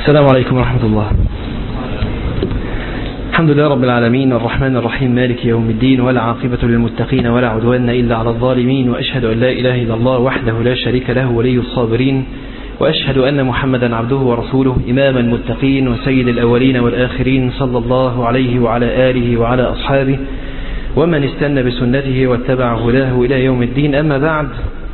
السلام عليكم ورحمة الله الحمد لله رب العالمين الرحمن الرحيم مالك يوم الدين ولا عاقبة للمتقين ولا عدوان إلا على الظالمين وأشهد أن لا إله إلا الله وحده لا شريك له ولي الصابرين وأشهد أن محمدا عبده ورسوله إمام المتقين وسيد الأولين والآخرين صلى الله عليه وعلى آله وعلى أصحابه ومن استنى بسنته واتبع هداه إلى يوم الدين أما بعد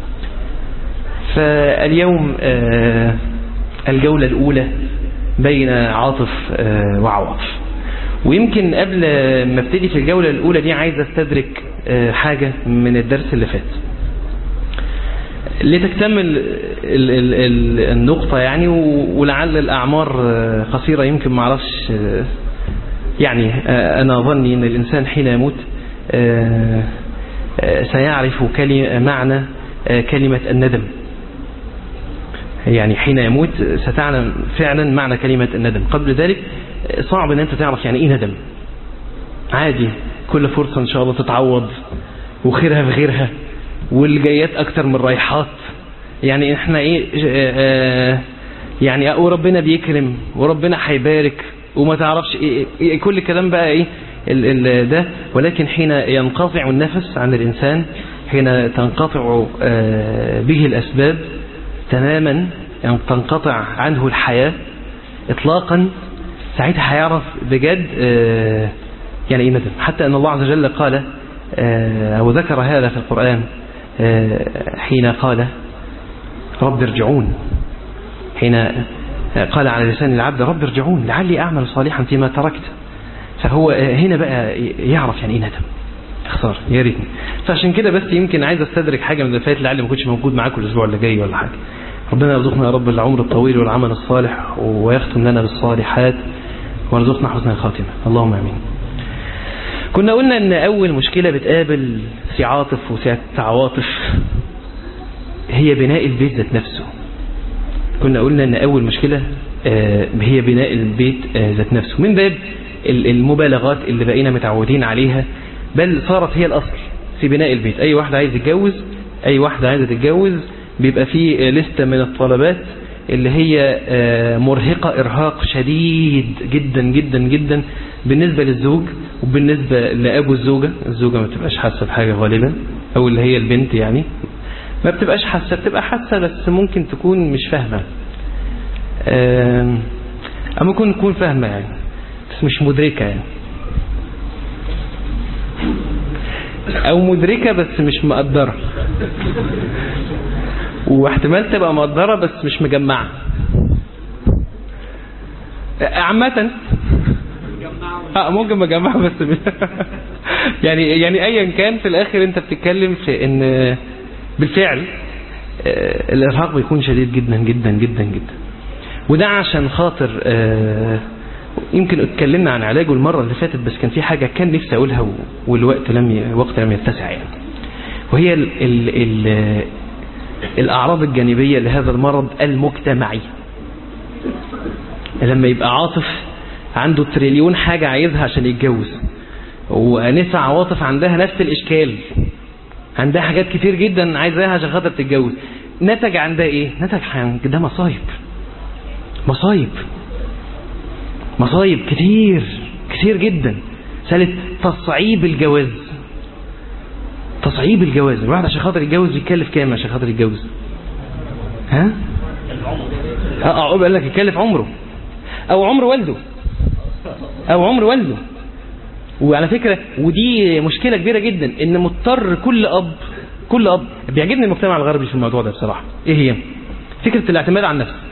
فاليوم آه الجولة الأولى بين عاطف آه وعواطف ويمكن قبل ما ابتدي في الجولة الأولى دي عايز استدرك آه حاجة من الدرس اللي فات لتكتمل ال ال ال النقطة يعني ولعل الأعمار قصيرة يمكن معرفش يعني أنا ظني أن الإنسان حين يموت سيعرف معنى كلمة الندم يعني حين يموت ستعلم فعلا معنى كلمة الندم قبل ذلك صعب ان انت تعرف يعني ايه ندم عادي كل فرصة ان شاء الله تتعوض وخيرها في غيرها والجايات اكتر من رايحات يعني احنا ايه اه يعني وربنا بيكرم وربنا هيبارك وما تعرفش إيه, إيه كل الكلام بقى ايه ال ال ده ولكن حين ينقطع النفس عن الانسان حين تنقطع اه به الاسباب تماما يعني تنقطع عنه الحياة اطلاقا ساعتها هيعرف بجد اه يعني ايه ندم حتى ان الله عز وجل قال او ذكر هذا في القرآن حين قال رب ارجعون حين قال على لسان العبد رب ارجعون لعلي أعمل صالحا فيما تركت فهو هنا بقى يعرف يعني ايه ندم اخسار يا ريتني فعشان كده بس يمكن عايز استدرك حاجة من اللي فات لعلي ما كنتش موجود معاكم الاسبوع اللي جاي ولا حاجة ربنا يرزقنا يا رب العمر الطويل والعمل الصالح ويختم لنا بالصالحات ويرزقنا حسن الخاتمة اللهم امين كنا قلنا ان اول مشكلة بتقابل في عاطف وفي عواطف هي بناء البيت ذات نفسه كنا قلنا ان اول مشكلة هي بناء البيت ذات نفسه من باب المبالغات اللي بقينا متعودين عليها بل صارت هي الاصل في بناء البيت اي واحد عايز يتجوز اي واحدة عايزة تتجوز بيبقى في لستة من الطلبات اللي هي مرهقة ارهاق شديد جدا جدا جدا بالنسبة للزوج وبالنسبة لأبو الزوجة الزوجة ما بتبقاش حاسة بحاجة غالبا أو اللي هي البنت يعني ما بتبقاش حاسة بتبقى حاسة بس ممكن تكون مش فاهمة أو ممكن تكون فاهمة يعني بس مش مدركة يعني أو مدركة بس مش مقدرة واحتمال تبقى مقدرة بس مش مجمعة عامة اه ممكن مجمعة بس يعني يعني ايا كان في الاخر انت بتتكلم في ان بالفعل الارهاق بيكون شديد جدا جدا جدا جدا وده عشان خاطر يمكن اتكلمنا عن علاجه المرة اللي فاتت بس كان في حاجة كان نفسي اقولها والوقت لم وقت لم يتسع يعني وهي ال ال ال الأعراض الجانبية لهذا المرض المجتمعي لما يبقى عاطف عنده تريليون حاجة عايزها عشان يتجوز ونسى عواطف عندها نفس الإشكال عندها حاجات كتير جدا عايزاها عشان خاطر تتجوز نتج عندها ايه نتج ده مصايب مصايب مصايب كتير كتير جدا سالت تصعيب الجواز تصعيب الجواز الواحد عشان خاطر يتجوز يكلف كام عشان خاطر يتجوز ها اه قال لك يكلف عمره او عمر والده او عمر والده وعلى فكرة ودي مشكلة كبيرة جدا ان مضطر كل اب كل اب بيعجبني المجتمع الغربي في الموضوع ده بصراحة ايه هي فكرة الاعتماد على النفس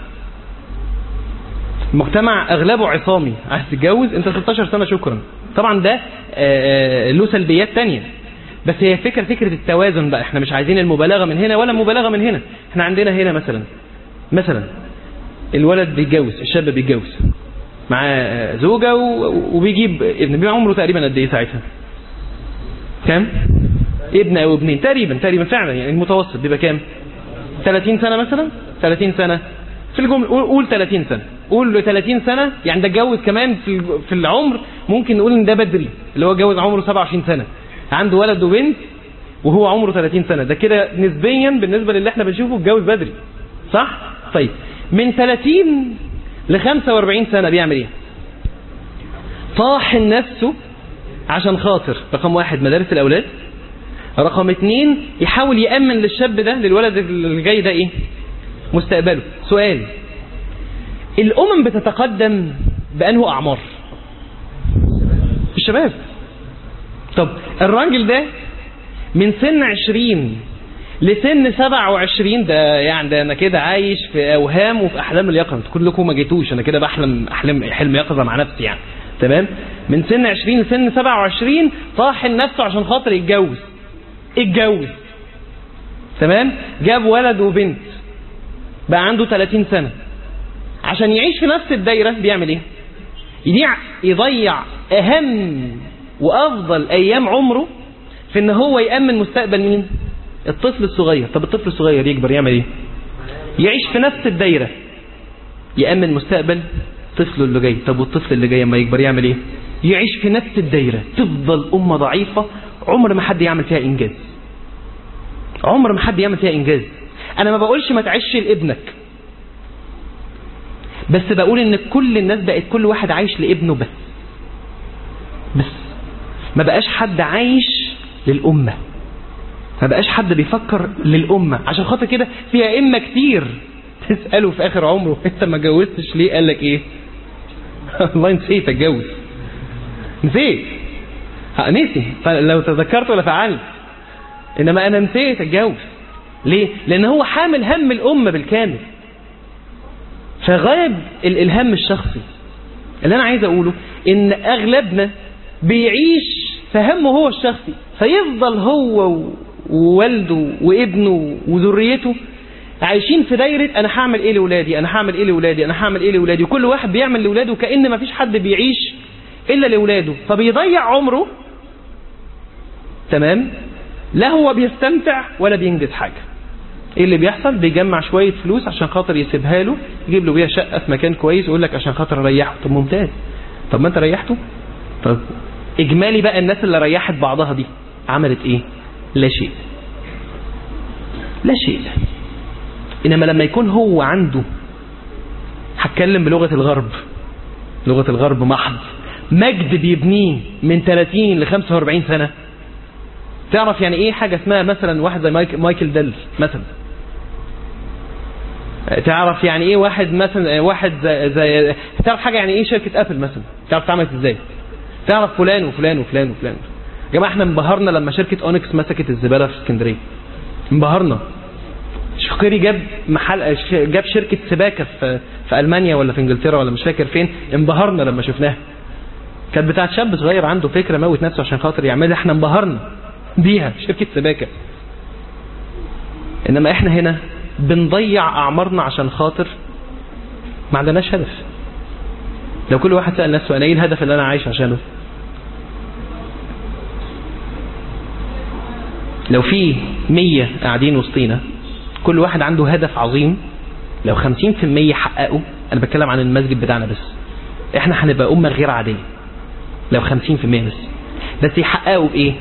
المجتمع اغلبه عصامي عايز تتجوز انت 16 سنة شكرا طبعا ده له سلبيات تانية بس هي فكرة فكرة التوازن بقى احنا مش عايزين المبالغة من هنا ولا المبالغة من هنا احنا عندنا هنا مثلا مثلا الولد بيتجوز الشاب بيتجوز معاه زوجة وبيجيب ابن بيبقى عمره تقريبا قد ايه ساعتها كام ابن او ابنين تقريبا تقريبا فعلا يعني المتوسط بيبقى كام 30 سنة مثلا 30 سنة في الجملة قول 30 سنة قول 30 سنة يعني ده اتجوز كمان في في العمر ممكن نقول ان ده بدري اللي هو اتجوز عمره 27 سنة عنده ولد وبنت وهو عمره 30 سنة ده كده نسبيا بالنسبة للي احنا بنشوفه اتجوز بدري صح طيب من 30 ل 45 سنة بيعمل ايه طاحن نفسه عشان خاطر رقم واحد مدارس الأولاد رقم اتنين يحاول يأمن للشاب ده للولد اللي جاي ده ايه مستقبله سؤال الأمم بتتقدم بأنه أعمار الشباب طب الراجل ده من سن عشرين لسن 27 ده يعني ده انا كده عايش في اوهام وفي احلام اليقظه انتوا كلكم ما جيتوش انا كده بحلم احلم حلم يقظه مع نفسي يعني تمام من سن 20 لسن 27 طاحن نفسه عشان خاطر يتجوز اتجوز تمام جاب ولد وبنت بقى عنده 30 سنه عشان يعيش في نفس الدايره بيعمل ايه يضيع يضيع اهم وافضل ايام عمره في ان هو يامن مستقبل مين الطفل الصغير طب الطفل الصغير يكبر يعمل ايه يعيش في نفس الدايره يامن مستقبل طفله اللي جاي طب والطفل اللي جاي لما يكبر يعمل ايه يعيش في نفس الدايره تفضل امه ضعيفه عمر ما حد يعمل فيها انجاز عمر ما حد يعمل فيها انجاز انا ما بقولش ما تعيش لابنك بس بقول ان كل الناس بقت كل واحد عايش لابنه بس بس ما بقاش حد عايش للأمة ما بقاش حد بيفكر للأمة عشان خاطر كده في أئمة كتير تسأله في آخر عمره أنت ما جوزتش ليه قال لك إيه والله نسيت أتجوز نسيت نسي لو تذكرت ولا فعلت إنما أنا نسيت أتجوز ليه؟ لأن هو حامل هم الأمة بالكامل فغاب الإلهام الشخصي اللي أنا عايز أقوله إن أغلبنا بيعيش في همه هو الشخصي فيفضل هو ووالده وابنه وذريته عايشين في دايرة أنا هعمل إيه لأولادي أنا هعمل إيه لأولادي أنا هعمل إيه لأولادي وكل واحد بيعمل لأولاده كأن ما فيش حد بيعيش إلا لأولاده فبيضيع عمره تمام لا هو بيستمتع ولا بينجز حاجة ايه اللي بيحصل بيجمع شوية فلوس عشان خاطر يسيبها له يجيب له بيها شقة في مكان كويس ويقول لك عشان خاطر اريحه طب ممتاز طب ما انت ريحته طب اجمالي بقى الناس اللي ريحت بعضها دي عملت ايه لا شيء لا شيء انما لما يكون هو عنده هتكلم بلغة الغرب لغة الغرب محض مجد بيبنيه من 30 ل 45 سنة تعرف يعني ايه حاجة اسمها مثلا واحد زي مايك مايكل ديل مثلا تعرف يعني ايه واحد مثلا واحد زي, زي تعرف حاجة يعني ايه شركة ابل مثلا تعرف اتعملت ازاي تعرف فلان وفلان وفلان وفلان يا جماعه احنا انبهرنا لما شركه اونكس مسكت الزباله في اسكندريه انبهرنا شقيري جاب محل جاب شركه سباكه في في المانيا ولا في انجلترا ولا مش فاكر فين انبهرنا لما شفناها كانت بتاعت شاب صغير عنده فكره موت نفسه عشان خاطر يعملها احنا انبهرنا بيها شركه سباكه انما احنا هنا بنضيع اعمارنا عشان خاطر ما عندناش هدف لو كل واحد سأل نفسه أنا إيه الهدف اللي أنا عايش عشانه لو في مية قاعدين وسطينا كل واحد عنده هدف عظيم لو خمسين في المية حققوا أنا بتكلم عن المسجد بتاعنا بس إحنا هنبقى أمة غير عادية لو خمسين في المية بس بس يحققوا بإيه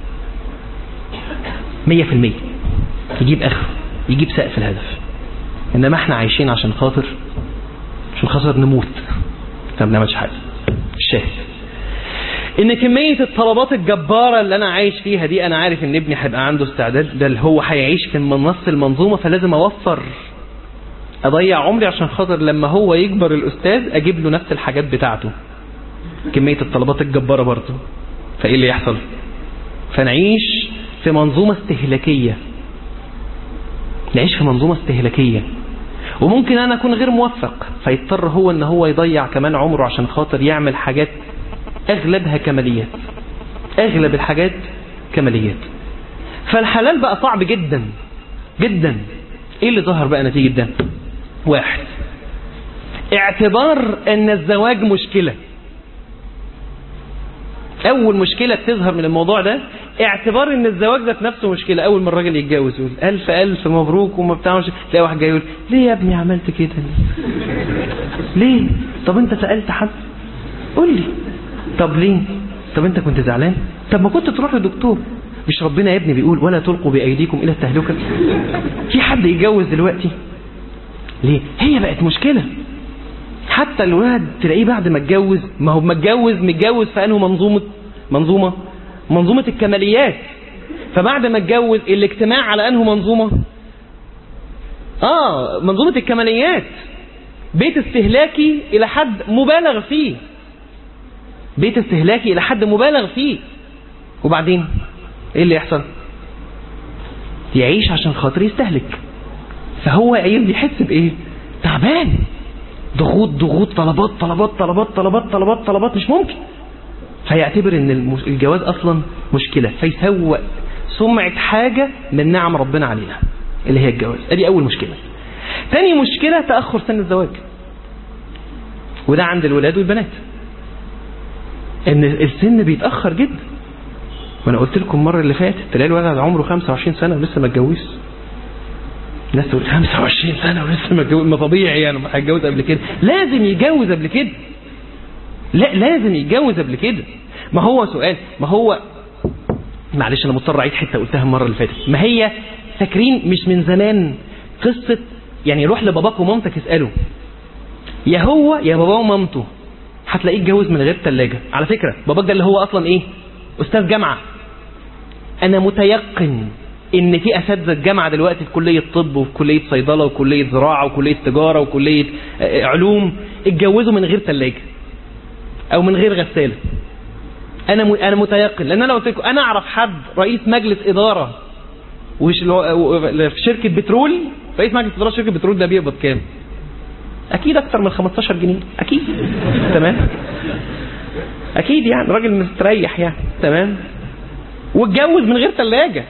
مية في المية يجيب آخره يجيب سقف الهدف إنما إحنا عايشين عشان خاطر عشان خاطر نموت ما بنعملش حاجه الشاهد ان كمية الطلبات الجبارة اللي انا عايش فيها دي انا عارف ان ابني هيبقى عنده استعداد ده اللي هو هيعيش في نص المنظومة فلازم اوفر اضيع عمري عشان خاطر لما هو يكبر الاستاذ اجيب له نفس الحاجات بتاعته كمية الطلبات الجبارة برضه فايه اللي يحصل فنعيش في منظومة استهلاكية نعيش في منظومة استهلاكية وممكن انا اكون غير موفق فيضطر هو ان هو يضيع كمان عمره عشان خاطر يعمل حاجات اغلبها كماليات اغلب الحاجات كماليات فالحلال بقى صعب جدا جدا ايه اللي ظهر بقى نتيجة ده واحد اعتبار ان الزواج مشكلة اول مشكلة بتظهر من الموضوع ده اعتبار ان الزواج ذات نفسه مشكلة اول ما الراجل يتجوز يقول الف الف مبروك وما بتاعش تلاقي واحد جاي يقول ليه يا ابني عملت كده ليه طب انت سألت حد قول لي طب ليه طب انت كنت زعلان طب ما كنت تروح لدكتور مش ربنا يا ابني بيقول ولا تلقوا بايديكم الى التهلكه في حد يتجوز دلوقتي ليه هي بقت مشكله حتى الولد تلاقيه بعد ما اتجوز ما هو متجوز متجوز في انه منظومه منظومه منظومه الكماليات فبعد ما اتجوز الاجتماع على انه منظومه اه منظومه الكماليات بيت استهلاكي الى حد مبالغ فيه بيت استهلاكي الى حد مبالغ فيه وبعدين ايه اللي يحصل يعيش عشان خاطر يستهلك فهو ايه يحس بايه تعبان ضغوط ضغوط طلبات طلبات طلبات طلبات طلبات طلبات مش ممكن فيعتبر ان المش- الجواز اصلا مشكلة فيسوق سمعة حاجة من نعم ربنا علينا اللي هي الجواز ادي اول مشكلة تاني مشكلة تأخر سن الزواج وده عند الولاد والبنات ان السن بيتأخر جدا وانا قلت لكم المرة اللي فاتت تلاقي الولد عمره 25 سنة ولسه ما اتجوزش الناس تقول 25 سنة ولسه ما اتجوز ما طبيعي يعني ما هيتجوز قبل كده لازم يتجوز قبل كده لا لازم يتجوز قبل كده ما هو سؤال ما هو معلش انا مضطر اعيد حته قلتها المره اللي فاتت ما هي فاكرين مش من زمان قصه يعني روح لباباك ومامتك اساله يا هو يا بابا ومامته هتلاقيه اتجوز من غير ثلاجه على فكره باباك ده اللي هو اصلا ايه استاذ جامعه انا متيقن ان في اساتذه جامعه دلوقتي في كليه طب وفي كليه صيدله وكليه زراعه وكليه تجاره وكليه آه، علوم اتجوزوا من غير ثلاجه او من غير غساله انا م... انا متيقن لان انا قلت لكم انا اعرف حد رئيس مجلس اداره وش... في شركه بترول رئيس مجلس اداره شركه بترول ده بيقبض كام اكيد اكتر من 15 جنيه اكيد تمام اكيد يعني راجل مستريح يعني تمام واتجوز من غير ثلاجه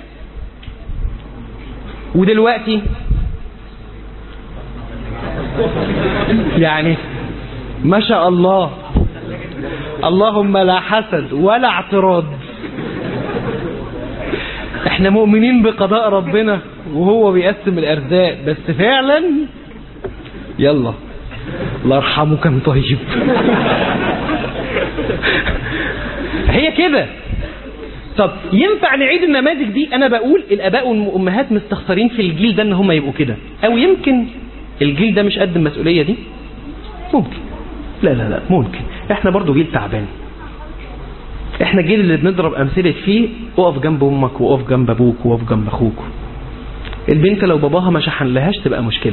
ودلوقتي يعني ما شاء الله اللهم لا حسد ولا اعتراض احنا مؤمنين بقضاء ربنا وهو بيقسم الارزاق بس فعلا يلا الله يرحمه كان طيب هي كده طب ينفع نعيد النماذج دي انا بقول الاباء والامهات مستخسرين في الجيل ده ان هم يبقوا كده او يمكن الجيل ده مش قد المسؤوليه دي ممكن لا لا لا ممكن احنا برضو جيل تعبان احنا الجيل اللي بنضرب امثله فيه اقف جنب امك واقف جنب ابوك واقف جنب اخوك البنت لو باباها ما شحن لهاش تبقى مشكله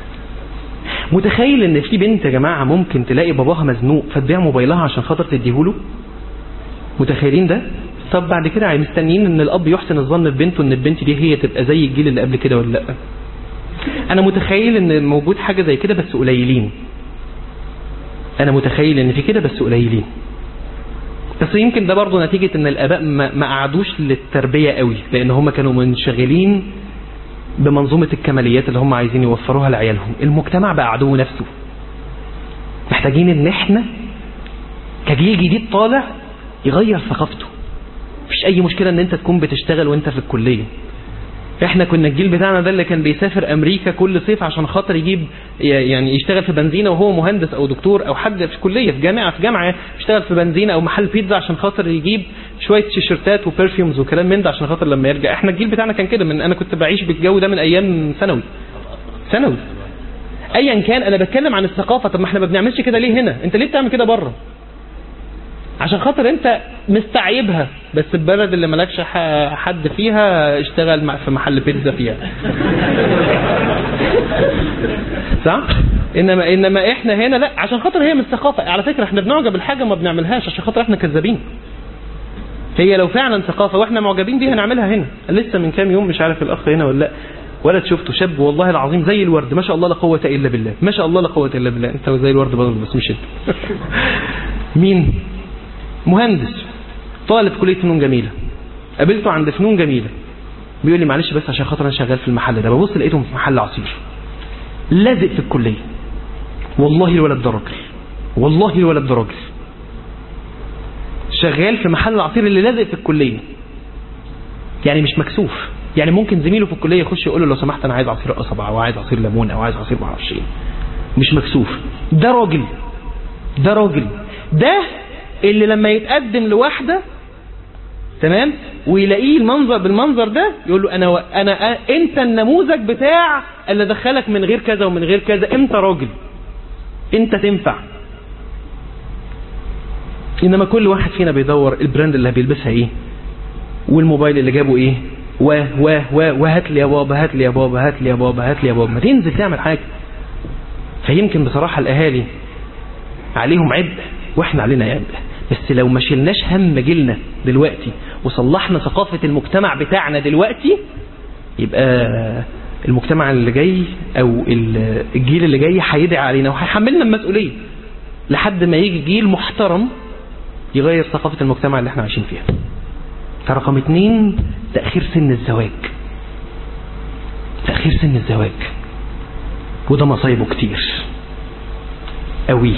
متخيل ان في بنت يا جماعه ممكن تلاقي باباها مزنوق فتبيع موبايلها عشان خاطر تديهوله متخيلين ده طب بعد كده مستنيين ان الاب يحسن الظن ببنته ان البنت دي هي تبقى زي الجيل اللي قبل كده ولا لا انا متخيل ان موجود حاجه زي كده بس قليلين انا متخيل ان في كده بس قليلين بس يمكن ده برضه نتيجة ان الاباء ما ما قعدوش للتربية قوي لان هم كانوا منشغلين بمنظومة الكماليات اللي هم عايزين يوفروها لعيالهم المجتمع بقى عدو نفسه محتاجين ان احنا كجيل جديد طالع يغير ثقافته مفيش اي مشكلة ان انت تكون بتشتغل وانت في الكلية احنا كنا الجيل بتاعنا ده اللي كان بيسافر امريكا كل صيف عشان خاطر يجيب يعني يشتغل في بنزينه وهو مهندس او دكتور او حد في كليه في جامعه في جامعه يشتغل في بنزينه او محل بيتزا عشان خاطر يجيب شويه تيشيرتات وبرفيومز وكلام من ده عشان خاطر لما يرجع احنا الجيل بتاعنا كان كده من انا كنت بعيش بالجو ده من ايام ثانوي ثانوي ايا كان انا بتكلم عن الثقافه طب ما احنا ما بنعملش كده ليه هنا انت ليه بتعمل كده بره عشان خاطر انت مستعيبها بس البلد اللي مالكش ح- حد فيها اشتغل مع- في محل بيتزا فيها صح انما انما احنا هنا لا عشان خاطر هي مش ثقافه على فكره احنا بنعجب بالحاجه ما بنعملهاش عشان خاطر احنا كذابين هي لو فعلا ثقافه واحنا معجبين بيها نعملها هنا لسه من كام يوم مش عارف الاخ هنا ولا لا ولد شفته شاب والله العظيم زي الورد ما شاء الله لا قوه الا بالله ما شاء الله لا قوه الا بالله انت زي الورد برضه بس مش انت مين مهندس طالب كليه فنون جميله قابلته عند فنون جميله بيقول لي معلش بس عشان خاطر انا شغال في المحل ده ببص لقيتهم في محل عصير لازق في الكليه والله الولد ده راجل والله الولد ده راجل شغال في محل العصير اللي لازق في الكليه يعني مش مكسوف يعني ممكن زميله في الكليه يخش يقول له لو سمحت انا عايز عصير قصب او عايز عصير ليمون او عايز عصير ما اعرفش ايه مش مكسوف ده راجل ده راجل ده اللي لما يتقدم لواحده تمام ويلاقيه المنظر بالمنظر ده يقول له انا و... انا انت النموذج بتاع اللي دخلك من غير كذا ومن غير كذا انت راجل انت تنفع انما كل واحد فينا بيدور البراند اللي بيلبسها ايه والموبايل اللي جابه ايه و و و وهات لي يا بابا هات لي يا بابا هات لي يا بابا هات لي يا بابا ما تنزل تعمل حاجه فيمكن بصراحه الاهالي عليهم عبء واحنا علينا عبء بس لو ما شلناش هم جيلنا دلوقتي وصلحنا ثقافه المجتمع بتاعنا دلوقتي يبقى المجتمع اللي جاي او الجيل اللي جاي هيدعي علينا وهيحملنا المسؤوليه لحد ما يجي جيل محترم يغير ثقافة المجتمع اللي احنا عايشين فيها فرقم اتنين تأخير سن الزواج تأخير سن الزواج وده مصايبه كتير قوي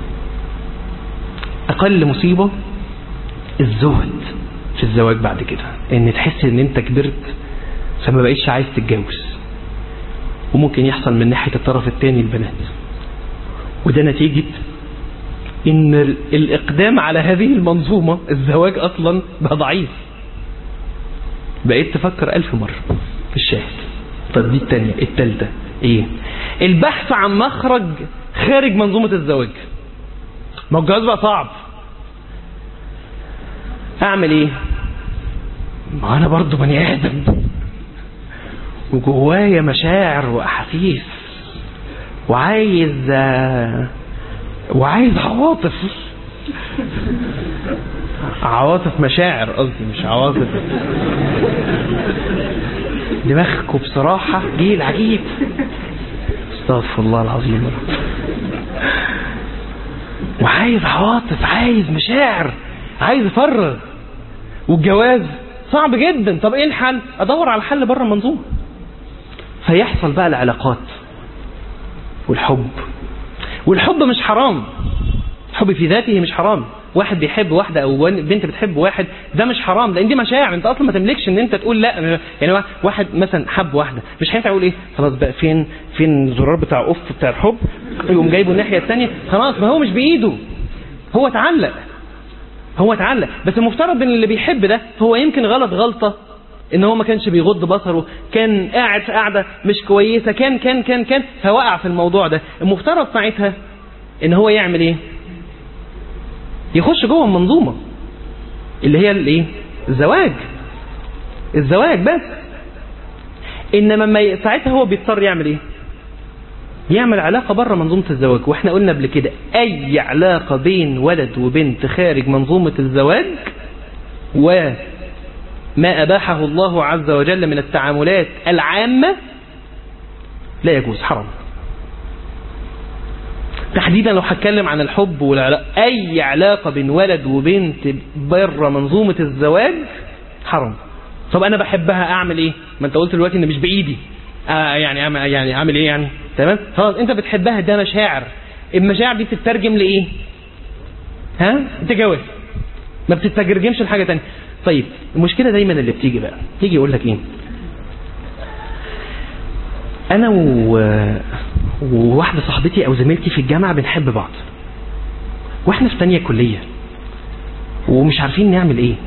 أقل مصيبة الزهد في الزواج بعد كده ان تحس ان انت كبرت فما بقيتش عايز تتجوز وممكن يحصل من ناحية الطرف الثاني البنات وده نتيجة ان الاقدام على هذه المنظومة الزواج اصلا بقى ضعيف بقيت تفكر الف مرة في الشاهد طب دي التانية التالتة ايه البحث عن مخرج خارج منظومة الزواج ما الجواز بقى صعب اعمل ايه ما انا برضو بني ادم وجوايا مشاعر واحاسيس وعايز وعايز عواطف عواطف مشاعر قصدي مش عواطف دماغكم بصراحة جيل عجيب استغفر الله العظيم وعايز عواطف عايز مشاعر عايز افرغ والجواز صعب جدا طب ايه الحل ادور على حل بره المنظومه فيحصل بقى العلاقات والحب والحب مش حرام الحب في ذاته مش حرام واحد بيحب واحدة أو بنت بتحب واحد ده مش حرام لأن دي مشاعر أنت أصلا ما تملكش إن أنت تقول لا يعني واحد مثلا حب واحدة مش هينفع يقول إيه خلاص بقى فين فين الزرار بتاع أوف بتاع الحب يقوم جايبه الناحية الثانية خلاص ما هو مش بإيده هو اتعلق هو اتعلق بس المفترض ان اللي بيحب ده هو يمكن غلط غلطة ان هو ما كانش بيغض بصره كان قاعد في قاعدة مش كويسة كان كان كان كان فوقع في الموضوع ده المفترض ساعتها ان هو يعمل ايه يخش جوه المنظومة اللي هي الايه الزواج الزواج بس انما ما ساعتها هو بيضطر يعمل ايه يعمل علاقة بره منظومة الزواج واحنا قلنا قبل كده اي علاقة بين ولد وبنت خارج منظومة الزواج وما اباحه الله عز وجل من التعاملات العامة لا يجوز حرام تحديدا لو هتكلم عن الحب والعلاقة اي علاقة بين ولد وبنت بره منظومة الزواج حرام طب انا بحبها اعمل ايه ما انت قلت دلوقتي ان مش بايدي آه يعني يعني اعمل ايه يعني تمام خلاص انت بتحبها ده مشاعر المشاعر دي بتترجم لايه ها انت جواز ما بتترجمش لحاجه ثانيه طيب المشكله دايما اللي بتيجي بقى تيجي يقول لك ايه انا و... وواحده صاحبتي او زميلتي في الجامعه بنحب بعض واحنا في تانية كليه ومش عارفين نعمل ايه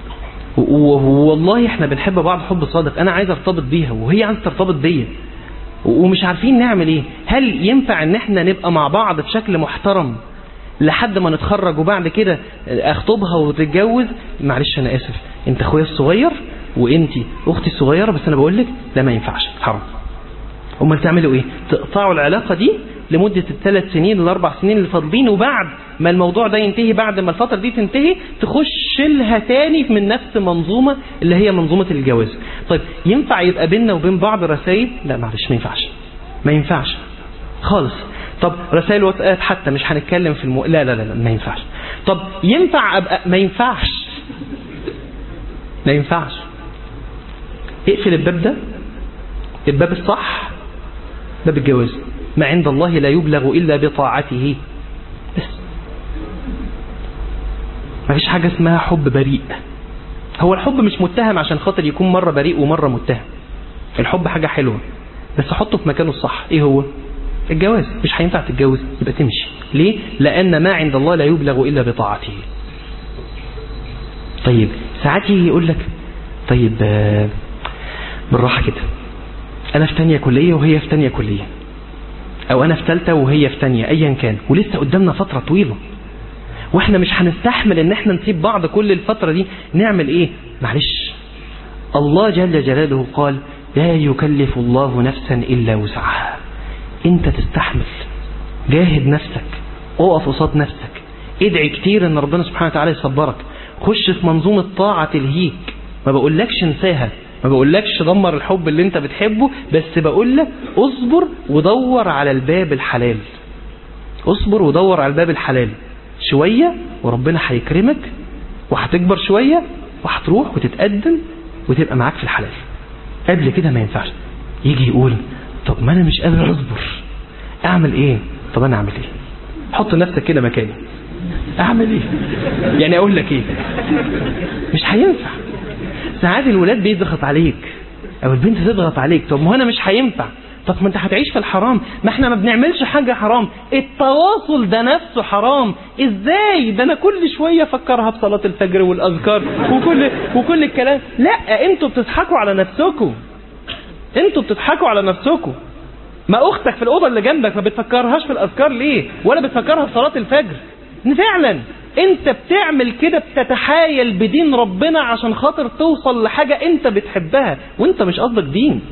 والله احنا بنحب بعض حب صادق انا عايز ارتبط بيها وهي عايزه ترتبط بيا ومش عارفين نعمل ايه هل ينفع ان احنا نبقى مع بعض بشكل محترم لحد ما نتخرج وبعد كده اخطبها وتتجوز معلش انا اسف انت اخويا الصغير وانت اختي الصغيره بس انا بقول لك ده ما ينفعش حرام امال تعملوا ايه تقطعوا العلاقه دي لمدة الثلاث سنين الأربع سنين اللي فاضلين وبعد ما الموضوع ده ينتهي بعد ما الفترة دي تنتهي تخش لها تاني من نفس منظومة اللي هي منظومة الجواز طيب ينفع يبقى بيننا وبين بعض رسائل لا معلش ما ينفعش ما ينفعش خالص طب رسائل واتساب حتى مش هنتكلم في المو... لا لا لا, لا ما ينفعش طب ينفع أبقى ما ينفعش ما ينفعش اقفل الباب ده الباب الصح باب الجواز ما عند الله لا يبلغ إلا بطاعته بس ما فيش حاجة اسمها حب بريء هو الحب مش متهم عشان خاطر يكون مرة بريء ومرة متهم الحب حاجة حلوة بس حطه في مكانه الصح ايه هو الجواز مش هينفع تتجوز يبقى تمشي ليه لأن ما عند الله لا يبلغ إلا بطاعته طيب ساعات يجي يقول لك طيب بالراحة كده أنا في تانية كلية وهي في تانية كلية او انا في ثالثه وهي في ثانيه ايا كان ولسه قدامنا فتره طويله واحنا مش هنستحمل ان احنا نسيب بعض كل الفتره دي نعمل ايه معلش الله جل جلاله قال لا يكلف الله نفسا الا وسعها انت تستحمل جاهد نفسك اقف قصاد نفسك ادعي كتير ان ربنا سبحانه وتعالى يصبرك خش في منظومه طاعه تلهيك ما بقولكش انساها ما بقولكش دمر الحب اللي انت بتحبه بس بقولك اصبر ودور على الباب الحلال اصبر ودور على الباب الحلال شوية وربنا هيكرمك وهتكبر شوية وهتروح وتتقدم وتبقى معاك في الحلال قبل كده ما ينفعش يجي يقول طب ما انا مش قادر اصبر اعمل ايه طب انا اعمل ايه حط نفسك كده مكاني اعمل ايه يعني اقول لك ايه مش هينفع ساعات الولاد بيضغط عليك او البنت تضغط عليك طب ما هو انا مش هينفع طب ما انت هتعيش في الحرام ما احنا ما بنعملش حاجة حرام التواصل ده نفسه حرام ازاي ده انا كل شوية افكرها بصلاة الفجر والاذكار وكل وكل الكلام لا انتوا بتضحكوا على نفسكم انتوا بتضحكوا على نفسكم ما اختك في الاوضه اللي جنبك ما بتفكرهاش في الاذكار ليه ولا بتفكرها بصلاه الفجر فعلا انت بتعمل كده بتتحايل بدين ربنا عشان خاطر توصل لحاجه انت بتحبها وانت مش قصدك دين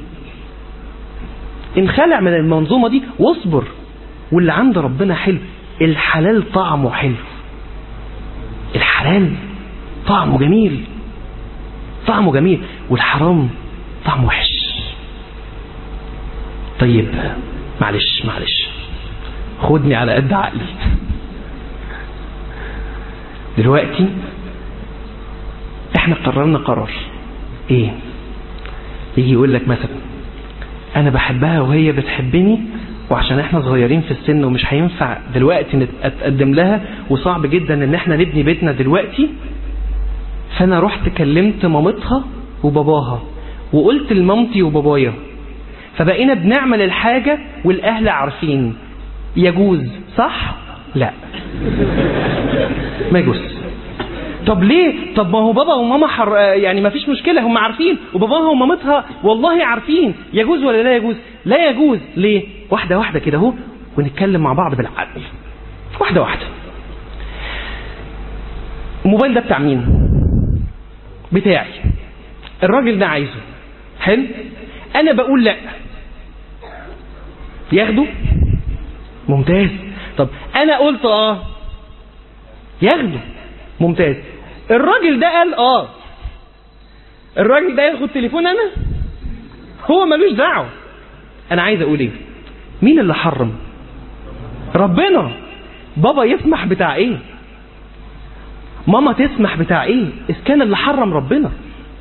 انخلع من المنظومه دي واصبر واللي عند ربنا حلو الحلال طعمه حلو الحلال طعمه جميل طعمه جميل والحرام طعمه وحش طيب معلش معلش خدني على قد عقلي دلوقتي احنا قررنا قرار ايه يجي يقول لك مثلا انا بحبها وهي بتحبني وعشان احنا صغيرين في السن ومش هينفع دلوقتي نتقدم لها وصعب جدا ان احنا نبني بيتنا دلوقتي فانا رحت كلمت مامتها وباباها وقلت لمامتي وبابايا فبقينا بنعمل الحاجة والاهل عارفين يجوز صح لا ما يجوز طب ليه طب ما هو بابا وماما حر... يعني ما فيش مشكلة هم عارفين وباباها ومامتها والله عارفين يجوز ولا لا يجوز لا يجوز ليه واحدة واحدة كده اهو ونتكلم مع بعض بالعقل واحدة واحدة الموبايل ده بتاع مين بتاعي الراجل ده عايزه حلو انا بقول لا ياخده ممتاز طب انا قلت اه ياخده ممتاز الراجل ده قال اه الراجل ده ياخد تليفون انا هو ملوش دعوه انا عايز اقول ايه مين اللي حرم ربنا بابا يسمح بتاع ايه ماما تسمح بتاع ايه اذ كان اللي حرم ربنا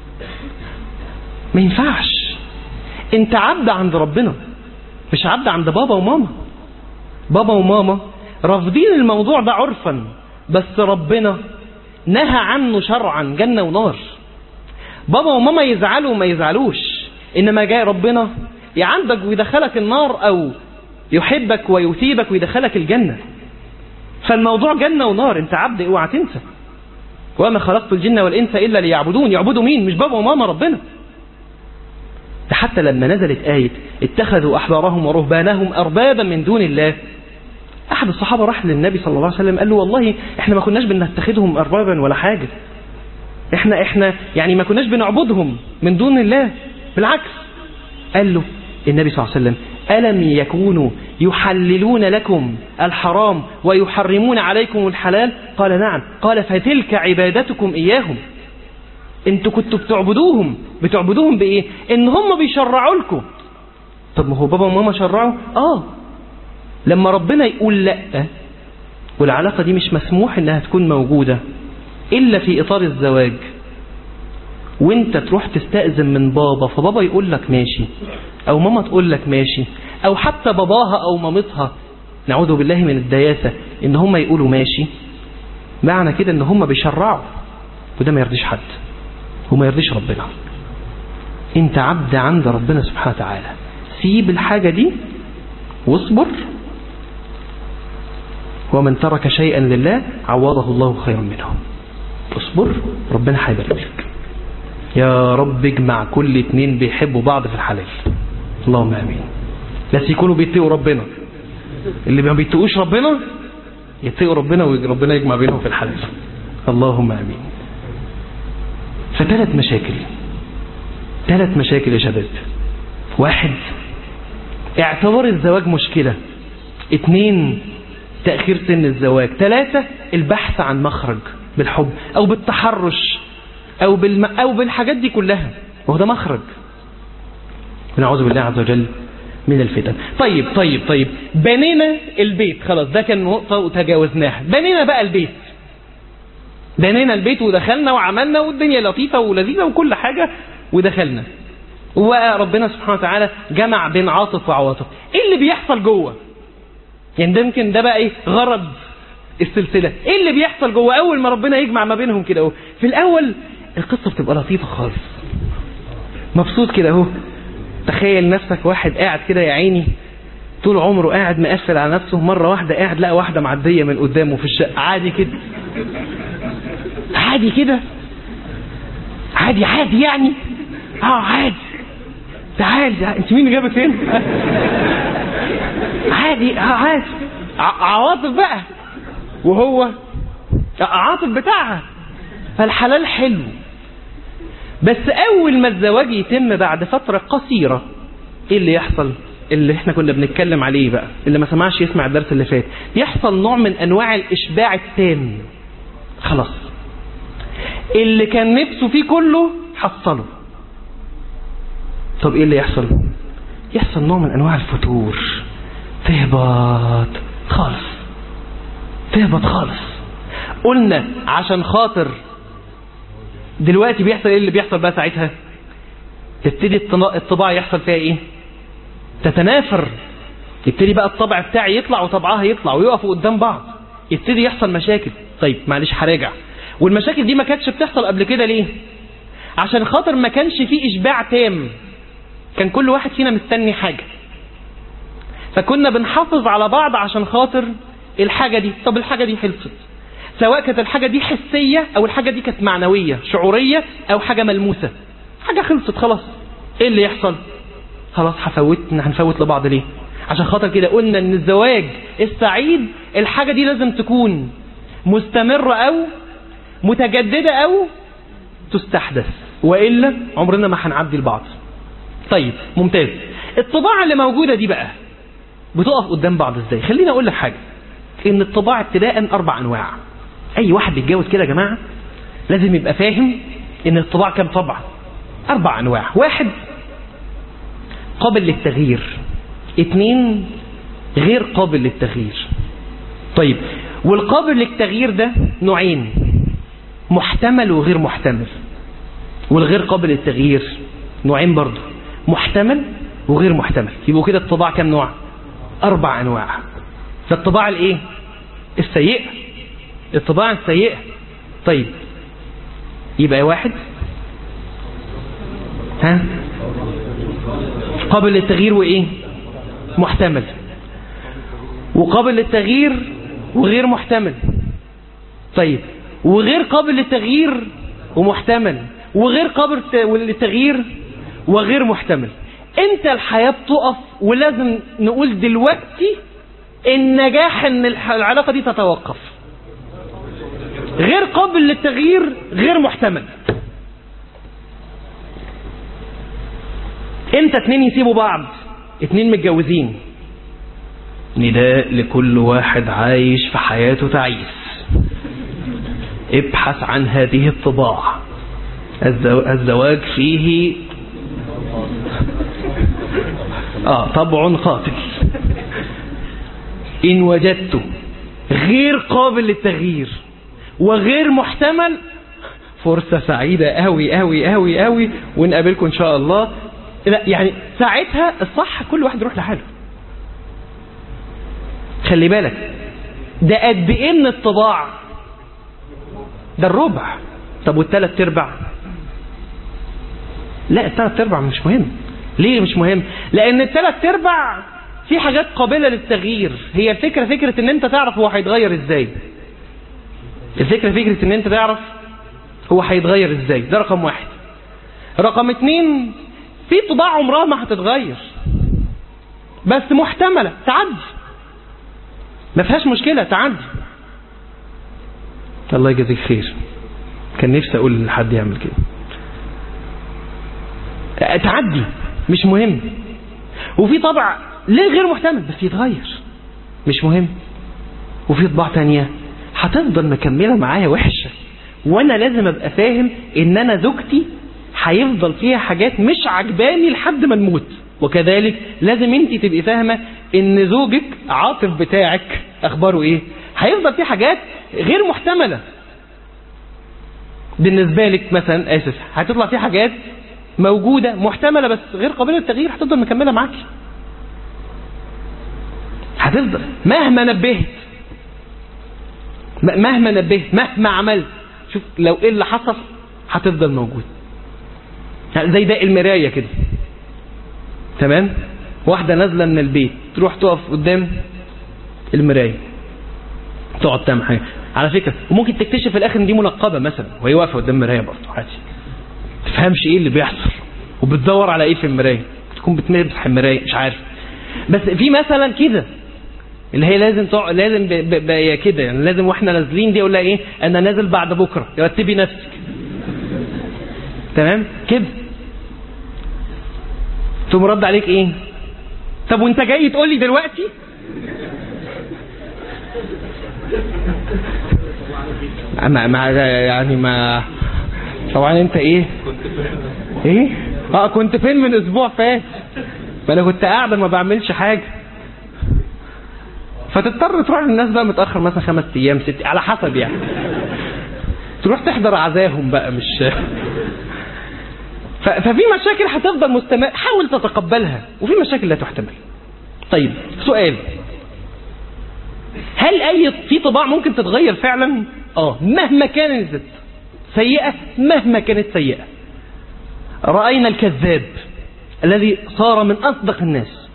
ما ينفعش انت عبد عند ربنا مش عبد عند بابا وماما بابا وماما رافضين الموضوع ده عرفا بس ربنا نهى عنه شرعا جنة ونار بابا وماما يزعلوا وما يزعلوش انما جاي ربنا يعندك ويدخلك النار او يحبك ويثيبك ويدخلك الجنة فالموضوع جنة ونار انت عبد اوعى تنسى وما خلقت الجن والانس الا ليعبدون يعبدوا مين مش بابا وماما ربنا ده حتى لما نزلت آية اتخذوا أحبارهم ورهبانهم أربابا من دون الله أحد الصحابة راح للنبي صلى الله عليه وسلم قال له والله إحنا ما كناش بنتخذهم أربابا ولا حاجة إحنا إحنا يعني ما كناش بنعبدهم من دون الله بالعكس قال له النبي صلى الله عليه وسلم ألم يكونوا يحللون لكم الحرام ويحرمون عليكم الحلال قال نعم قال فتلك عبادتكم إياهم انتوا كنتوا بتعبدوهم بتعبدوهم بايه ان هم بيشرعوا لكم طب ما هو بابا وماما شرعوا اه لما ربنا يقول لا والعلاقة دي مش مسموح انها تكون موجودة الا في اطار الزواج وانت تروح تستأذن من بابا فبابا يقول لك ماشي او ماما تقول لك ماشي او حتى باباها او مامتها نعوذ بالله من الدياسة ان هم يقولوا ماشي معنى كده ان هم بيشرعوا وده ما يرضيش حد وما يرضيش ربنا انت عبد عند ربنا سبحانه وتعالى سيب الحاجة دي واصبر ومن ترك شيئا لله عوضه الله خيرا منه اصبر ربنا هيبارك لك يا رب اجمع كل اتنين بيحبوا بعض في الحلال اللهم امين بس يكونوا بيتقوا ربنا اللي ما بيتقوش ربنا يتقوا ربنا وربنا يجمع بينهم في الحل اللهم امين فثلاث مشاكل ثلاث مشاكل يا شباب واحد اعتبار الزواج مشكلة اثنين تأخير سن الزواج ثلاثة البحث عن مخرج بالحب او بالتحرش او بالم... او بالحاجات دي كلها وهو ده مخرج ونعوذ بالله عز وجل من الفتن طيب طيب طيب بنينا البيت خلاص ده كان نقطة وتجاوزناها بنينا بقى البيت بنينا البيت ودخلنا وعملنا والدنيا لطيفة ولذيذة وكل حاجة ودخلنا وربنا سبحانه وتعالى جمع بين عاطف وعواطف ايه اللي بيحصل جوه يعني ده يمكن ده بقى ايه غرض السلسلة ايه اللي بيحصل جوه اول ما ربنا يجمع ما بينهم كده اهو في الاول القصة بتبقى لطيفة خالص مبسوط كده اهو تخيل نفسك واحد قاعد كده يا عيني طول عمره قاعد مقفل على نفسه مرة واحدة قاعد لقى واحدة معدية من قدامه في الشقة عادي كده عادي كده عادي عادي يعني اه عادي تعال انت مين اللي جابك هنا عادي اه عادي عواطف بقى وهو عاطف بتاعها فالحلال حلو بس اول ما الزواج يتم بعد فترة قصيرة ايه اللي يحصل اللي احنا كنا بنتكلم عليه بقى اللي ما سمعش يسمع الدرس اللي فات يحصل نوع من انواع الاشباع التام خلاص اللي كان نفسه فيه كله حصله طب ايه اللي يحصل يحصل نوع من انواع الفتور تهبط خالص تهبط خالص قلنا عشان خاطر دلوقتي بيحصل ايه اللي بيحصل بقى ساعتها تبتدي الطباع يحصل فيها ايه تتنافر يبتدي بقى الطبع بتاعي يطلع وطبعها يطلع ويقفوا قدام بعض يبتدي يحصل مشاكل طيب معلش هراجع والمشاكل دي ما كانتش بتحصل قبل كده ليه عشان خاطر ما كانش فيه اشباع تام كان كل واحد فينا مستني حاجة فكنا بنحافظ على بعض عشان خاطر الحاجة دي طب الحاجة دي خلصت سواء كانت الحاجة دي حسية او الحاجة دي كانت معنوية شعورية او حاجة ملموسة حاجة خلصت خلاص ايه اللي يحصل خلاص هفوت هنفوت لبعض ليه عشان خاطر كده قلنا ان الزواج السعيد الحاجة دي لازم تكون مستمرة او متجددة او تستحدث وإلا عمرنا ما هنعدي البعض طيب ممتاز الطباع اللي موجودة دي بقى بتقف قدام بعض ازاي خليني اقول لك حاجة ان الطباع ابتداء اربع انواع اي واحد بيتجوز كده يا جماعة لازم يبقى فاهم ان الطباع كام طبع اربع انواع واحد قابل للتغيير اتنين غير قابل للتغيير طيب والقابل للتغيير ده نوعين محتمل وغير محتمل والغير قابل للتغيير نوعين برضه محتمل وغير محتمل يبقوا كده الطباع كم نوع اربع انواع ده الطباع الايه السيئة الطباع السيئة طيب يبقى واحد ها قابل للتغيير وايه محتمل وقابل للتغيير وغير محتمل طيب وغير قابل للتغيير ومحتمل وغير قابل للتغيير وغير محتمل امتى الحياة بتقف ولازم نقول دلوقتي النجاح ان العلاقة دي تتوقف غير قابل للتغيير غير محتمل امتى اتنين يسيبوا بعض اتنين متجوزين نداء لكل واحد عايش في حياته تعيس ابحث عن هذه الطباع الزواج فيه آه طبع قاتل إن وجدت غير قابل للتغيير وغير محتمل فرصة سعيدة قوي قوي قوي قوي ونقابلكم إن شاء الله لا يعني ساعتها الصح كل واحد يروح لحاله خلي بالك ده قد ايه من الطباع ده الربع طب والثلاث ارباع لا الثلاث ارباع مش مهم ليه مش مهم لان الثلاث ارباع في حاجات قابلة للتغيير هي الفكرة فكرة ان انت تعرف هو هيتغير ازاي الفكرة فكرة ان انت تعرف هو هيتغير ازاي ده رقم واحد رقم اتنين في طباع عمرها ما هتتغير بس محتملة تعدي ما فيهاش مشكلة تعدي الله يجازيك خير كان نفسي اقول لحد يعمل كده تعدي مش مهم وفي طبع ليه غير محتمل بس يتغير مش مهم وفي طباع تانية هتفضل مكملة معايا وحشة وانا لازم ابقى فاهم ان انا زوجتي هيفضل فيها حاجات مش عجباني لحد ما نموت وكذلك لازم انت تبقي فاهمة ان زوجك عاطف بتاعك اخباره ايه هيفضل فيه حاجات غير محتملة بالنسبة لك مثلا اسف هتطلع فيه حاجات موجودة محتملة بس غير قابلة للتغيير هتفضل مكملة معاكي هتفضل مهما نبهت مهما نبهت مهما عملت شوف لو ايه اللي حصل هتفضل موجود زي ده المراية كده تمام واحدة نازلة من البيت تروح تقف قدام المراية تقعد تعمل حاجة على فكرة وممكن تكتشف في الاخر ان دي منقبة مثلا وهي واقفة قدام المراية برضه عادي تفهمش ايه اللي بيحصل وبتدور على ايه في المراية تكون بتمسح المراية مش عارف بس في مثلا كده اللي هي لازم تع... لازم ب... ب... ب... كده يعني لازم واحنا نازلين دي اقول لها ايه انا نازل بعد بكره رتبي نفسك تمام كده ثم رد عليك ايه طب وانت جاي تقول لي دلوقتي ما ما يعني ما طبعا انت ايه ايه اه كنت فين من اسبوع فات ما انا كنت قاعده ما بعملش حاجه فتضطر تروح للناس بقى متاخر مثلا خمس ايام ست على حسب يعني تروح تحضر عزاهم بقى مش ففي مشاكل هتفضل مستمر حاول تتقبلها وفي مشاكل لا تحتمل طيب سؤال هل اي في طباع ممكن تتغير فعلا اه مهما كانت سيئة مهما كانت سيئة رأينا الكذاب الذي صار من أصدق الناس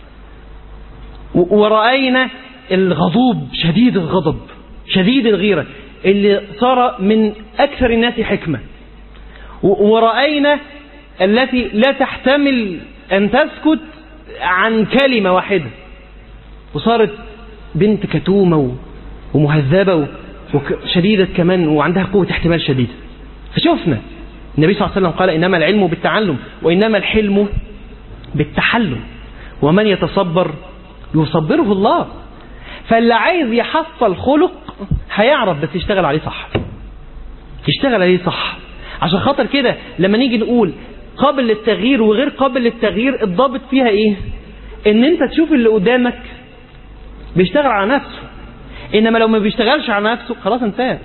ورأينا الغضوب شديد الغضب شديد الغيرة اللي صار من أكثر الناس حكمة ورأينا التي لا تحتمل أن تسكت عن كلمة واحدة وصارت بنت كتومة ومهذبة وشديدة كمان وعندها قوة احتمال شديدة فشوفنا النبي صلى الله عليه وسلم قال إنما العلم بالتعلم وإنما الحلم بالتحلم ومن يتصبر يصبره الله فاللي عايز يحصل خلق هيعرف بس يشتغل عليه صح يشتغل عليه صح عشان خاطر كده لما نيجي نقول قابل للتغيير وغير قابل للتغيير الضابط فيها ايه ان انت تشوف اللي قدامك بيشتغل على نفسه انما لو ما بيشتغلش على نفسه خلاص انساه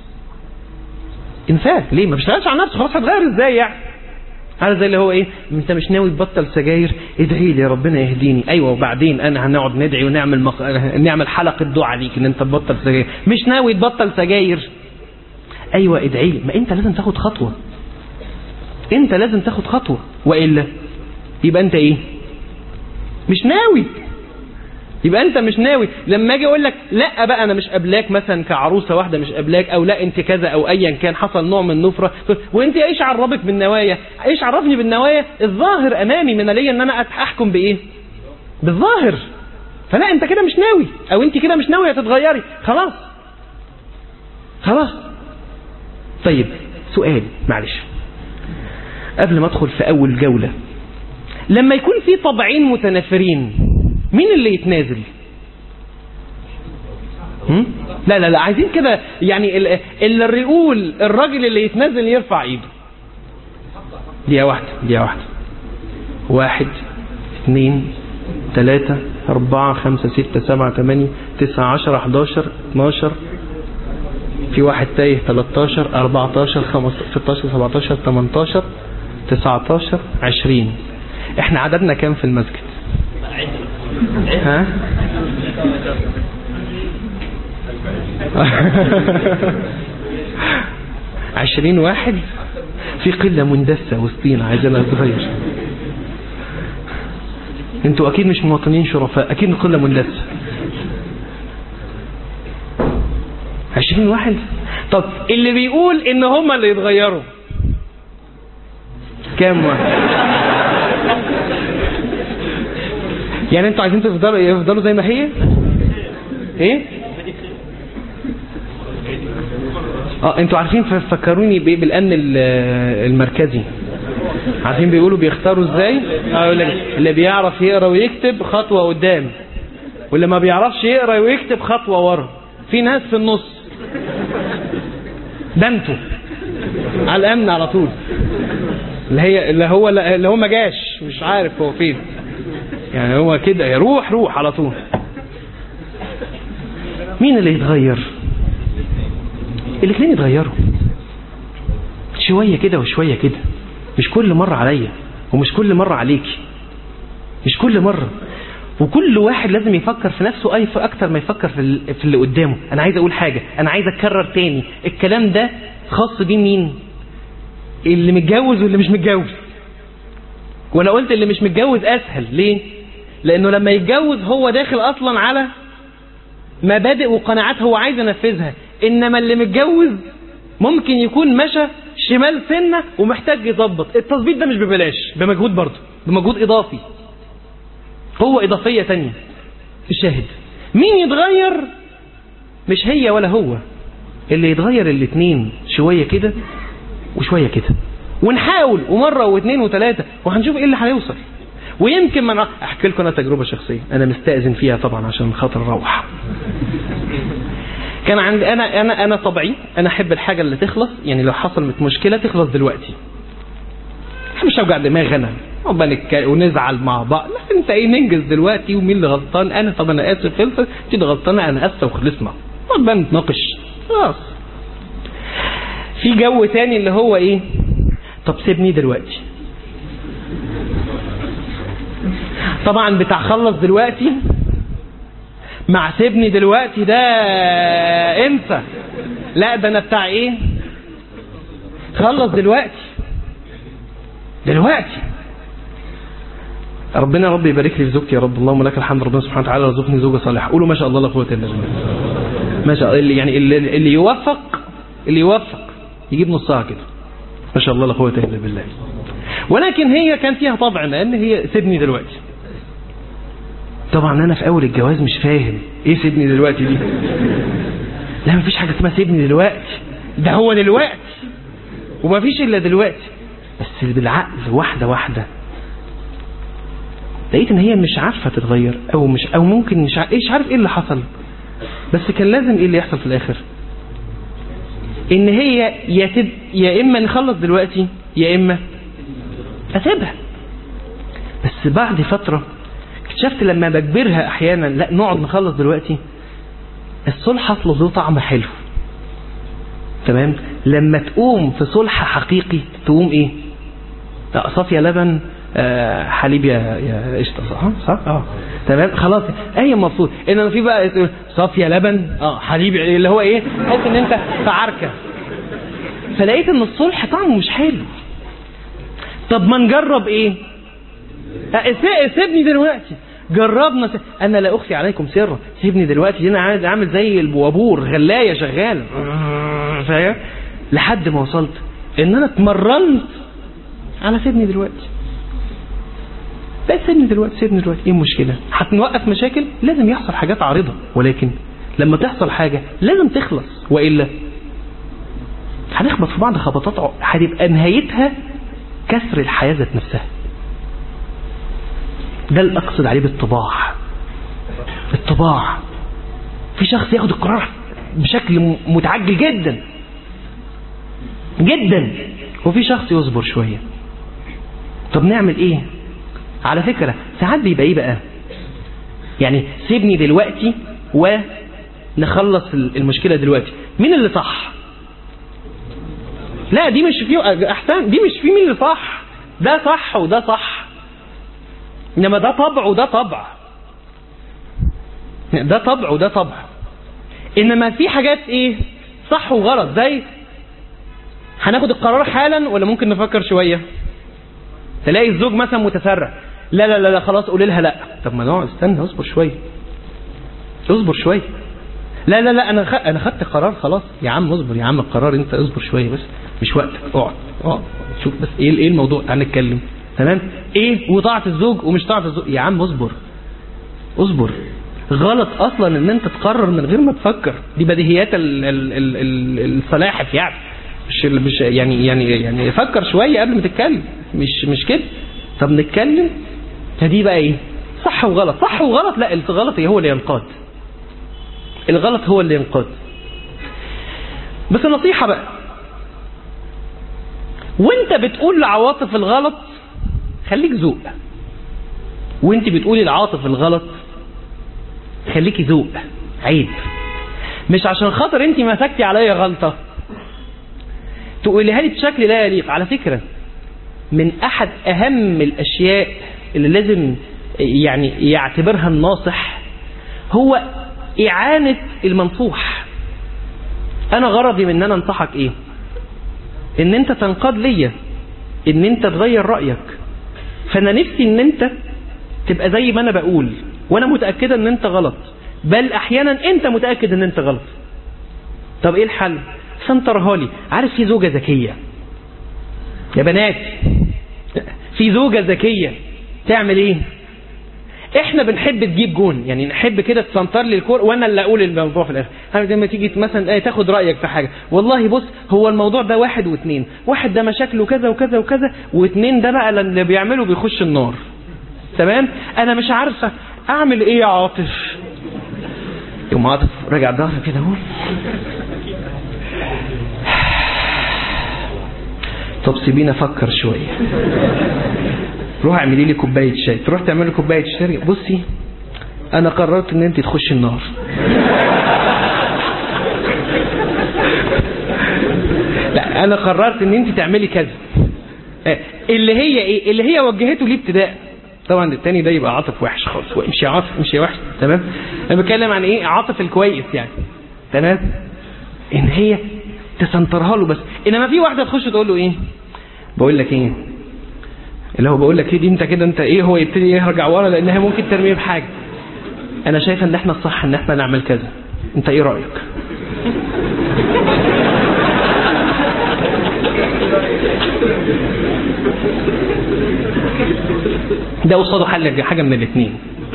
انساه ليه ما بيشتغلش على نفسه خلاص هتغير ازاي يعني هذا زي اللي هو ايه انت مش ناوي تبطل سجاير ادعي لي ربنا يهديني ايوه وبعدين انا هنقعد ندعي ونعمل مق... نعمل حلقه دعاء ليك ان انت تبطل سجاير مش ناوي تبطل سجاير ايوه ادعي لي ما انت لازم تاخد خطوه انت لازم تاخد خطوه والا يبقى انت ايه مش ناوي يبقى انت مش ناوي لما اجي اقول لك لا بقى انا مش قبلاك مثلا كعروسه واحده مش قبلاك او لا انت كذا او ايا كان حصل نوع من النفره وانت ايش عرفك بالنوايا ايش عرفني بالنوايا الظاهر امامي من ليا ان انا احكم بايه بالظاهر فلا انت كده مش ناوي او انت كده مش ناويه تتغيري خلاص خلاص طيب سؤال معلش قبل ما ادخل في اول جوله لما يكون في طبعين متنافرين مين اللي يتنازل هم؟ لا لا لا عايزين كده يعني اللي يقول الراجل اللي يتنازل يرفع ايده دقيقة واحدة دقيقة واحدة واحد اثنين ثلاثة أربعة خمسة ستة سبعة ثمانية تسعة عشر أحداشر اتناشر في واحد تايه 13 14 15 16 17 18 19 20 احنا عددنا كام في المسجد ها عشرين واحد في قلة مندسة وسطينا عايزينها تغير انتوا اكيد مش مواطنين شرفاء اكيد قلة مندسة عشرين واحد طب اللي بيقول ان هم اللي يتغيروا كام واحد يعني انتوا عايزين تفضلوا يفضلوا زي ما هي ايه اه انتوا عارفين ف- فكروني بايه بالامن ال- المركزي عارفين بيقولوا بيختاروا ازاي اه يقول لك اللي بيعرف يقرا ويكتب خطوه قدام واللي ما بيعرفش يقرا ويكتب خطوه ورا في ناس في النص ده انتوا على الامن على طول اللي هي اللي هو اللي هو ما جاش مش عارف هو فين يعني هو كده يروح روح على طول مين اللي يتغير الاثنين يتغيروا شوية كده وشوية كده مش كل مرة عليا ومش كل مرة عليكي مش كل مرة وكل واحد لازم يفكر في نفسه أي أكتر ما يفكر في, ال- في اللي قدامه أنا عايز أقول حاجة أنا عايز أكرر تاني الكلام ده خاص بيه مين اللي متجوز واللي مش متجوز وانا قلت اللي مش متجوز اسهل ليه لانه لما يتجوز هو داخل اصلا على مبادئ وقناعات هو عايز ينفذها انما اللي متجوز ممكن يكون مشى شمال سنة ومحتاج يظبط التظبيط ده مش ببلاش بمجهود برضه بمجهود اضافي قوة اضافية تانية الشاهد مين يتغير مش هي ولا هو اللي يتغير الاتنين شوية كده وشوية كده ونحاول ومرة واثنين وثلاثة وهنشوف ايه اللي هيوصل ويمكن ما نع- احكي لكم انا تجربة شخصية انا مستأذن فيها طبعا عشان خاطر اروح كان عندي انا انا انا طبعي انا احب الحاجة اللي تخلص يعني لو حصلت مشكلة تخلص دلوقتي مش اوجع دماغ انا نبقى نتك- ونزعل مع بعض لا انت ايه ننجز دلوقتي ومين اللي غلطان انا طب انا اسف خلصت انت اللي غلطانه انا اسفه وخلصنا نبقى نتناقش خلاص في جو تاني اللي هو ايه طب سيبني دلوقتي طبعا بتاع خلص دلوقتي مع سيبني دلوقتي ده انسى لا ده انا بتاع ايه خلص دلوقتي دلوقتي ربنا يا رب يبارك لي في زوجتي يا رب اللهم لك الحمد ربنا سبحانه وتعالى رزقني زوجة صالحة قولوا ما شاء الله لا قوة الا بالله ما شاء الله اللي يعني اللي, اللي يوفق اللي يوفق يجيب نصها كده ما شاء الله لا قوة الا بالله ولكن هي كان فيها طبع لان هي سيبني دلوقتي طبعا انا في اول الجواز مش فاهم ايه سيبني دلوقتي دي لا مفيش حاجه اسمها سيبني دلوقتي ده هو دلوقتي ومفيش الا دلوقتي بس بالعقل واحده واحده لقيت ان هي مش عارفه تتغير او مش او ممكن مش عارف ايش عارف ايه اللي حصل بس كان لازم ايه اللي يحصل في الاخر ان هي يا تب... يا اما نخلص دلوقتي يا اما اسيبها بس بعد فتره اكتشفت لما بجبرها احيانا لا نقعد نخلص دلوقتي الصلح اصله له طعم حلو تمام لما تقوم في صلح حقيقي تقوم ايه لا صافيه لبن آه حليب يا يا قشطه صح صح اه تمام خلاص اي مبسوط انما في بقى تقول صافيه لبن اه حليب اللي هو ايه تحس ان انت في عركه فلقيت ان الصلح طعمه مش حلو طب ما نجرب ايه آه، سي- سيبني دلوقتي جربنا س... انا لا اخفي عليكم سرا سيبني دلوقتي دي انا عايز اعمل زي البوابور غلايه شغاله فاهم لحد ما وصلت ان انا اتمرنت على سيبني دلوقتي لا سيبني دلوقتي سيبني دلوقتي ايه المشكله هنوقف مشاكل لازم يحصل حاجات عارضه ولكن لما تحصل حاجه لازم تخلص والا هنخبط في بعض خبطات ع- هتبقى نهايتها كسر الحياه ذات نفسها ده اللي اقصد عليه بالطباع الطباع في شخص ياخد القرار بشكل م- متعجل جدا جدا وفي شخص يصبر شويه طب نعمل ايه على فكره ساعات بيبقى ايه بقى يعني سيبني دلوقتي ونخلص ال- المشكله دلوقتي مين اللي صح لا دي مش في احسن دي مش في مين اللي صح ده صح وده صح انما ده طبع وده طبع ده طبع وده طبع انما في حاجات ايه صح وغلط زي هناخد القرار حالا ولا ممكن نفكر شويه تلاقي الزوج مثلا متسرع لا لا لا, لا خلاص قولي لها لا طب ما نقعد استنى اصبر شويه اصبر شويه لا لا لا انا خ... انا خدت قرار خلاص يا عم اصبر يا عم القرار انت اصبر شويه بس مش وقتك اقعد اقعد شوف بس ايه ايه الموضوع هنتكلم تمام ايه وطاعه الزوج ومش طاعه الزوج يا عم اصبر اصبر غلط اصلا ان انت تقرر من غير ما تفكر دي بديهيات ال ال ال ال السلاحف يعني مش مش يعني يعني يعني فكر شويه قبل ما تتكلم مش مش كده طب نتكلم فدي بقى ايه صح وغلط صح وغلط لا الغلط هو اللي ينقاد الغلط هو اللي ينقاد بس نصيحة بقى وانت بتقول لعواطف الغلط خليك ذوق وانت بتقولي لعاطف الغلط خليكي ذوق عيب مش عشان خاطر انت مسكتي عليا غلطة تقوليها لي بشكل لا يليق على فكرة من احد اهم الاشياء اللي لازم يعني يعتبرها الناصح هو اعانة المنصوح انا غرضي من ان انا انصحك ايه ان انت تنقاد ليا ان انت تغير رأيك فانا نفسي ان انت تبقى زي ما انا بقول وانا متأكدة ان انت غلط بل احيانا انت متأكد ان انت غلط طب ايه الحل سنترها لي عارف في زوجة ذكية يا بنات في زوجة ذكية تعمل ايه احنا بنحب تجيب جون يعني نحب كده تسنطر لي الكور وانا اللي اقول الموضوع في الاخر عارف لما تيجي مثلا ايه تاخد رايك في حاجه والله بص هو الموضوع ده واحد واثنين واحد ده مشاكله كذا وكذا وكذا واثنين ده بقى اللي بيعمله بيخش النار تمام انا مش عارفه اعمل ايه يا عاطف يوم عاطف راجع ظهره كده اهو طب سيبيني افكر شويه روح اعملي لي كوبايه شاي تروح تعملي كوبايه شاي بصي انا قررت ان انت تخشي النار لا انا قررت ان انت تعملي كذا اللي هي ايه اللي هي وجهته ليه ابتداء طبعا التاني ده يبقى عاطف وحش خالص مش عاطف مش وحش تمام انا بتكلم عن ايه عاطف الكويس يعني تمام ان هي تسنطرها له بس انما في واحده تخش تقول له ايه بقول لك ايه اللي هو بقول لك ايه دي انت كده انت ايه هو يبتدي يرجع ورا لانها ممكن ترميه بحاجه انا شايفه ان احنا الصح ان احنا نعمل كذا انت ايه رايك ده قصاده حل حاجه من الاثنين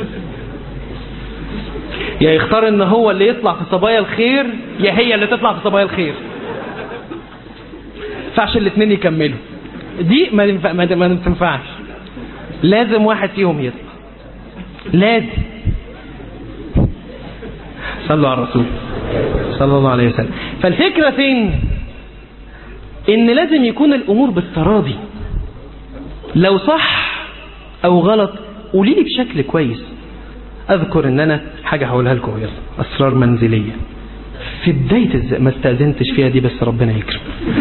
يا يختار ان هو اللي يطلع في صبايا الخير يا هي اللي تطلع في صبايا الخير فعش الاثنين يكملوا دي ما ينفع ما ما تنفعش لازم واحد فيهم يطلع لازم صلوا على الرسول صلى الله عليه وسلم فالفكرة فين ان لازم يكون الامور بالتراضي لو صح او غلط قولي لي بشكل كويس اذكر ان انا حاجة هقولها لكم يلا اسرار منزلية في بداية الز... ما استأذنتش فيها دي بس ربنا يكرم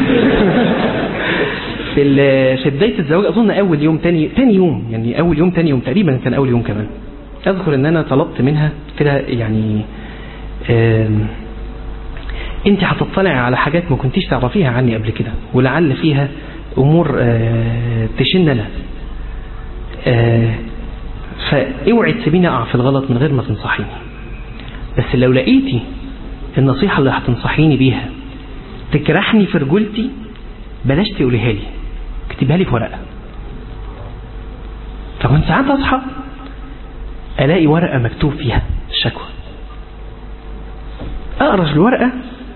في ال... في بداية الزواج اظن اول يوم تاني تاني يوم يعني اول يوم تاني يوم تقريبا كان اول يوم كمان اذكر ان انا طلبت منها كده يعني آم... انت هتطلعي على حاجات ما كنتيش تعرفيها عني قبل كده ولعل فيها امور آه تشن لها آه فاوعي تسيبيني اقع في الغلط من غير ما تنصحيني بس لو لقيتي النصيحة اللي هتنصحيني بيها تجرحني في رجولتي بلاش تقوليها لي اكتبها لي في ورقة فكنت ساعات اصحى الاقي ورقة مكتوب فيها الشكوى اقرا الورقة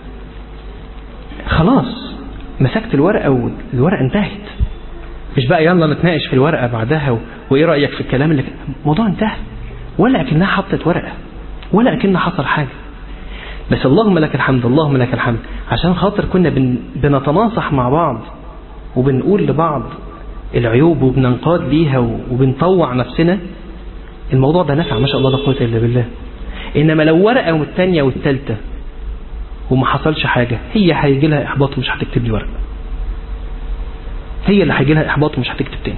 خلاص مسكت الورقة والورقة انتهت مش بقى يلا نتناقش في الورقة بعدها و... وايه رأيك في الكلام اللي الموضوع انتهى ولا اكنها حطت ورقة ولا اكن حصل حاجة بس اللهم لك الحمد اللهم لك الحمد عشان خاطر كنا بن... بنتناصح مع بعض وبنقول لبعض العيوب وبننقاد ليها وبنطوع نفسنا الموضوع ده نفع ما شاء الله لا قوه الا بالله انما لو ورقه والثانيه والثالثه وما حصلش حاجه هي هيجي لها احباط ومش هتكتب لي ورقه هي اللي هيجي لها احباط ومش هتكتب تاني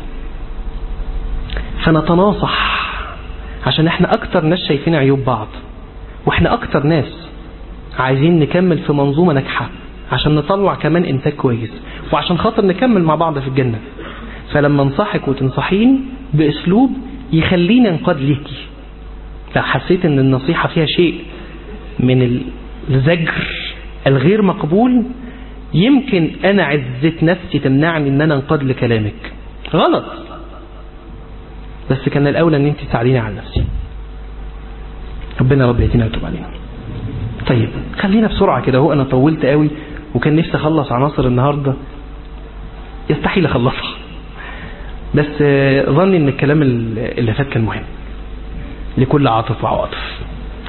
فنتناصح عشان احنا اكتر ناس شايفين عيوب بعض واحنا اكتر ناس عايزين نكمل في منظومه ناجحه عشان نطلع كمان انتاج كويس وعشان خاطر نكمل مع بعض في الجنه فلما انصحك وتنصحيني باسلوب يخليني انقاد ليكي لو حسيت ان النصيحه فيها شيء من الزجر الغير مقبول يمكن انا عزة نفسي تمنعني ان انا انقاد لكلامك غلط بس كان الاولى ان انت تساعديني على نفسي ربنا رب يهدينا ويتوب علينا طيب خلينا بسرعة كده هو أنا طولت قوي وكان نفسي أخلص عناصر النهاردة يستحيل أخلصها بس آه، ظني ان الكلام اللي فات كان مهم لكل عاطف وعواطف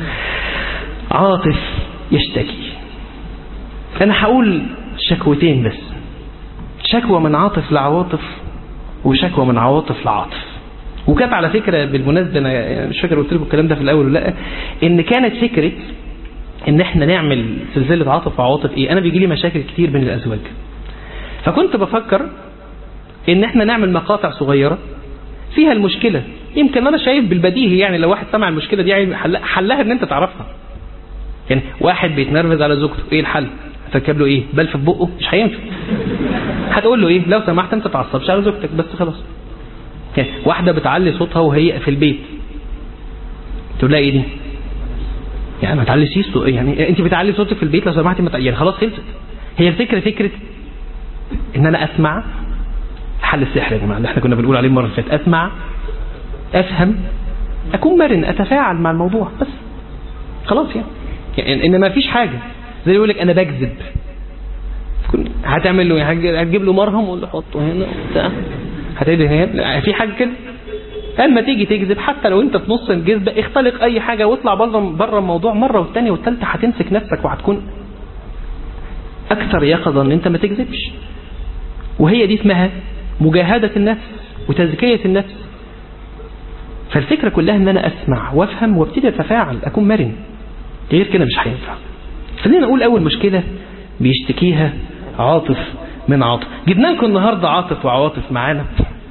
عاطف يشتكي انا هقول شكوتين بس شكوى من عاطف لعواطف وشكوى من عواطف لعاطف وكانت على فكرة بالمناسبة انا مش فاكر قلت لكم الكلام ده في الاول ولا لا ان كانت فكرة ان احنا نعمل سلسلة عاطف وعواطف ايه انا بيجي لي مشاكل كتير بين الازواج فكنت بفكر ان احنا نعمل مقاطع صغيرة فيها المشكلة يمكن انا شايف بالبديهي يعني لو واحد سمع المشكلة دي يعني حل- حلها ان انت تعرفها يعني واحد بيتنرفز على زوجته ايه الحل هتركب له ايه بلف في بقه مش هينفع هتقول له ايه لو سمحت انت تعصبش على زوجتك بس خلاص يعني واحدة بتعلي صوتها وهي في البيت تقول لها ايه دي يعني ما تعليش صوت يعني انت بتعلي صوتك في البيت لو سمحتي ما تع- يعني خلاص خلصت هي الفكرة فكرة ان انا اسمع حل السحر يا جماعه اللي احنا كنا بنقول عليه المره اللي فاتت اسمع افهم اكون مرن اتفاعل مع الموضوع بس خلاص يعني, يعني ان ما فيش حاجه زي اللي يقول لك انا بكذب تكون هتعمل له إيه؟ هتج- هتجيب له مرهم وتقول له حطه هنا وبتاع هتدهن هنا في حاجه كده اما تيجي تكذب حتى لو انت في نص الجذبه اختلق اي حاجه واطلع بره بره الموضوع مره والثانيه والثالثه هتمسك نفسك وهتكون اكثر يقظه ان انت ما تكذبش وهي دي اسمها مجاهدة النفس وتزكية النفس فالفكرة كلها ان انا اسمع وافهم وابتدي اتفاعل اكون مرن غير كده مش هينفع خلينا نقول اول مشكلة بيشتكيها عاطف من عاطف جبنا لكم النهاردة عاطف وعواطف معانا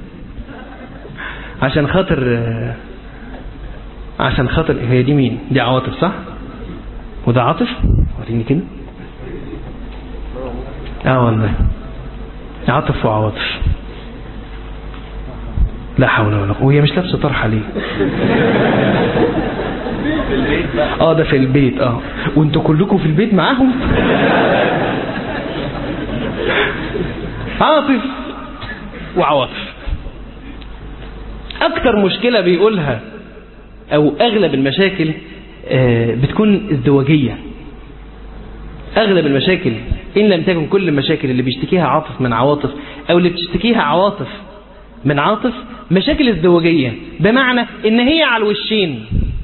عشان خاطر عشان خاطر هي دي مين دي عواطف صح وده عاطف وريني كده اه والله عاطف وعواطف لا حول ولا قوه وهي مش لابسه طرحه ليه اه ده في البيت اه وانتوا كلكم في البيت معاهم عاطف وعواطف اكتر مشكله بيقولها او اغلب المشاكل آه، بتكون ازدواجيه اغلب المشاكل ان لم تكن كل المشاكل اللي بيشتكيها عاطف من عواطف او اللي بتشتكيها عواطف من عاطف مشاكل ازدواجيه بمعنى ان هي على الوشين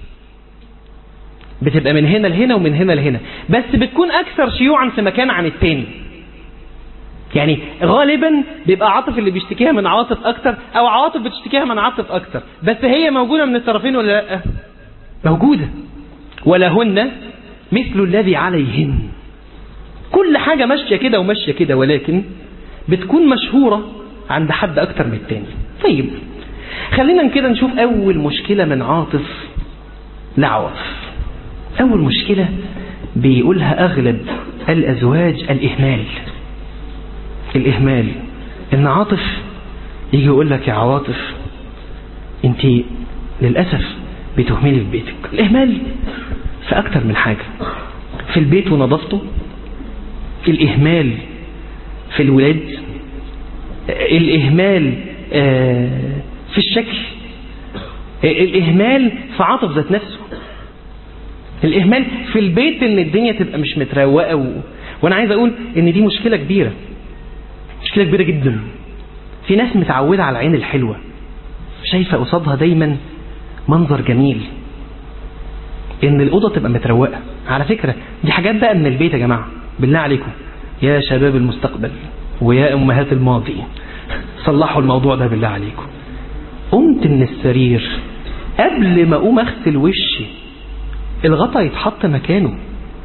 بتبقى من هنا لهنا ومن هنا لهنا بس بتكون اكثر شيوعا في مكان عن التاني يعني غالبا بيبقى عاطف اللي بيشتكيها من عواطف اكتر او عواطف بتشتكيها من عاطف اكتر بس هي موجوده من الطرفين ولا لا موجوده ولهن مثل الذي عليهن كل حاجة ماشية كده وماشية كده ولكن بتكون مشهورة عند حد أكتر من التاني طيب خلينا كده نشوف أول مشكلة من عاطف لعواطف أول مشكلة بيقولها أغلب الأزواج الإهمال الإهمال إن عاطف يجي يقول لك يا عواطف أنت للأسف بتهملي في بيتك الإهمال في أكتر من حاجة في البيت ونظافته الإهمال في الولاد الإهمال آه، في الشكل الإهمال في عاطف ذات نفسه الإهمال في البيت إن الدنيا تبقى مش متروقة و... وأنا عايز أقول إن دي مشكلة كبيرة مشكلة كبيرة جدا في ناس متعودة على العين الحلوة شايفة قصادها دايما منظر جميل إن الأوضة تبقى متروقة على فكرة دي حاجات بقى من البيت يا جماعة بالله عليكم يا شباب المستقبل ويا أمهات الماضي صلحوا الموضوع ده بالله عليكم قمت من السرير قبل ما أقوم أغسل وشي الغطا يتحط مكانه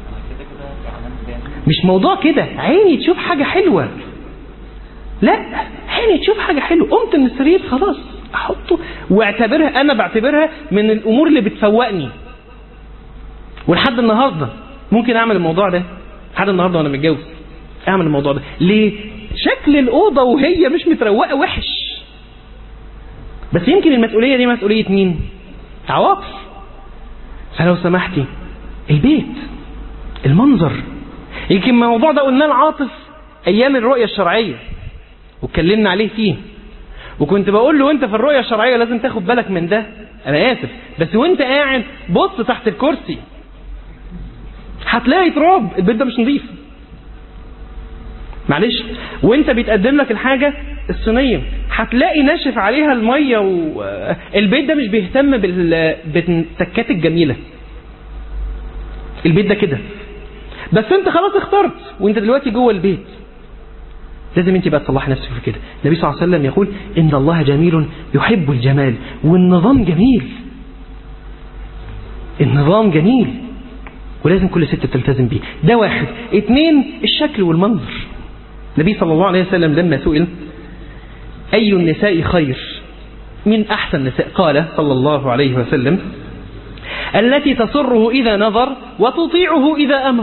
مش موضوع كده عيني تشوف حاجة حلوة لا عيني تشوف حاجة حلوة قمت من السرير خلاص أحطه واعتبرها أنا بعتبرها من الأمور اللي بتفوقني ولحد النهاردة ممكن أعمل الموضوع ده لحد النهاردة وأنا متجوز أعمل الموضوع ده ليه شكل الأوضة وهي مش متروقة وحش بس يمكن المسؤولية دي مسؤولية مين عواطف فلو سمحتي البيت المنظر يمكن الموضوع ده قلناه العاطف ايام الرؤية الشرعية واتكلمنا عليه فيه وكنت بقول له وانت في الرؤية الشرعية لازم تاخد بالك من ده انا اسف بس وانت قاعد بص تحت الكرسي هتلاقي تراب البيت ده مش نظيف معلش وانت بيتقدم لك الحاجة الصينية هتلاقي ناشف عليها المية والبيت ده مش بيهتم بال... بالتكات الجميلة البيت ده كده بس انت خلاص اخترت وانت دلوقتي جوه البيت لازم انت بقى تصلح نفسك في كده النبي صلى الله عليه وسلم يقول ان الله جميل يحب الجمال والنظام جميل النظام جميل ولازم كل ست تلتزم بيه ده واحد اتنين الشكل والمنظر النبي صلى الله عليه وسلم لما سئل أي النساء خير من أحسن النساء قال صلى الله عليه وسلم التي تسره إذا نظر وتطيعه إذا أمر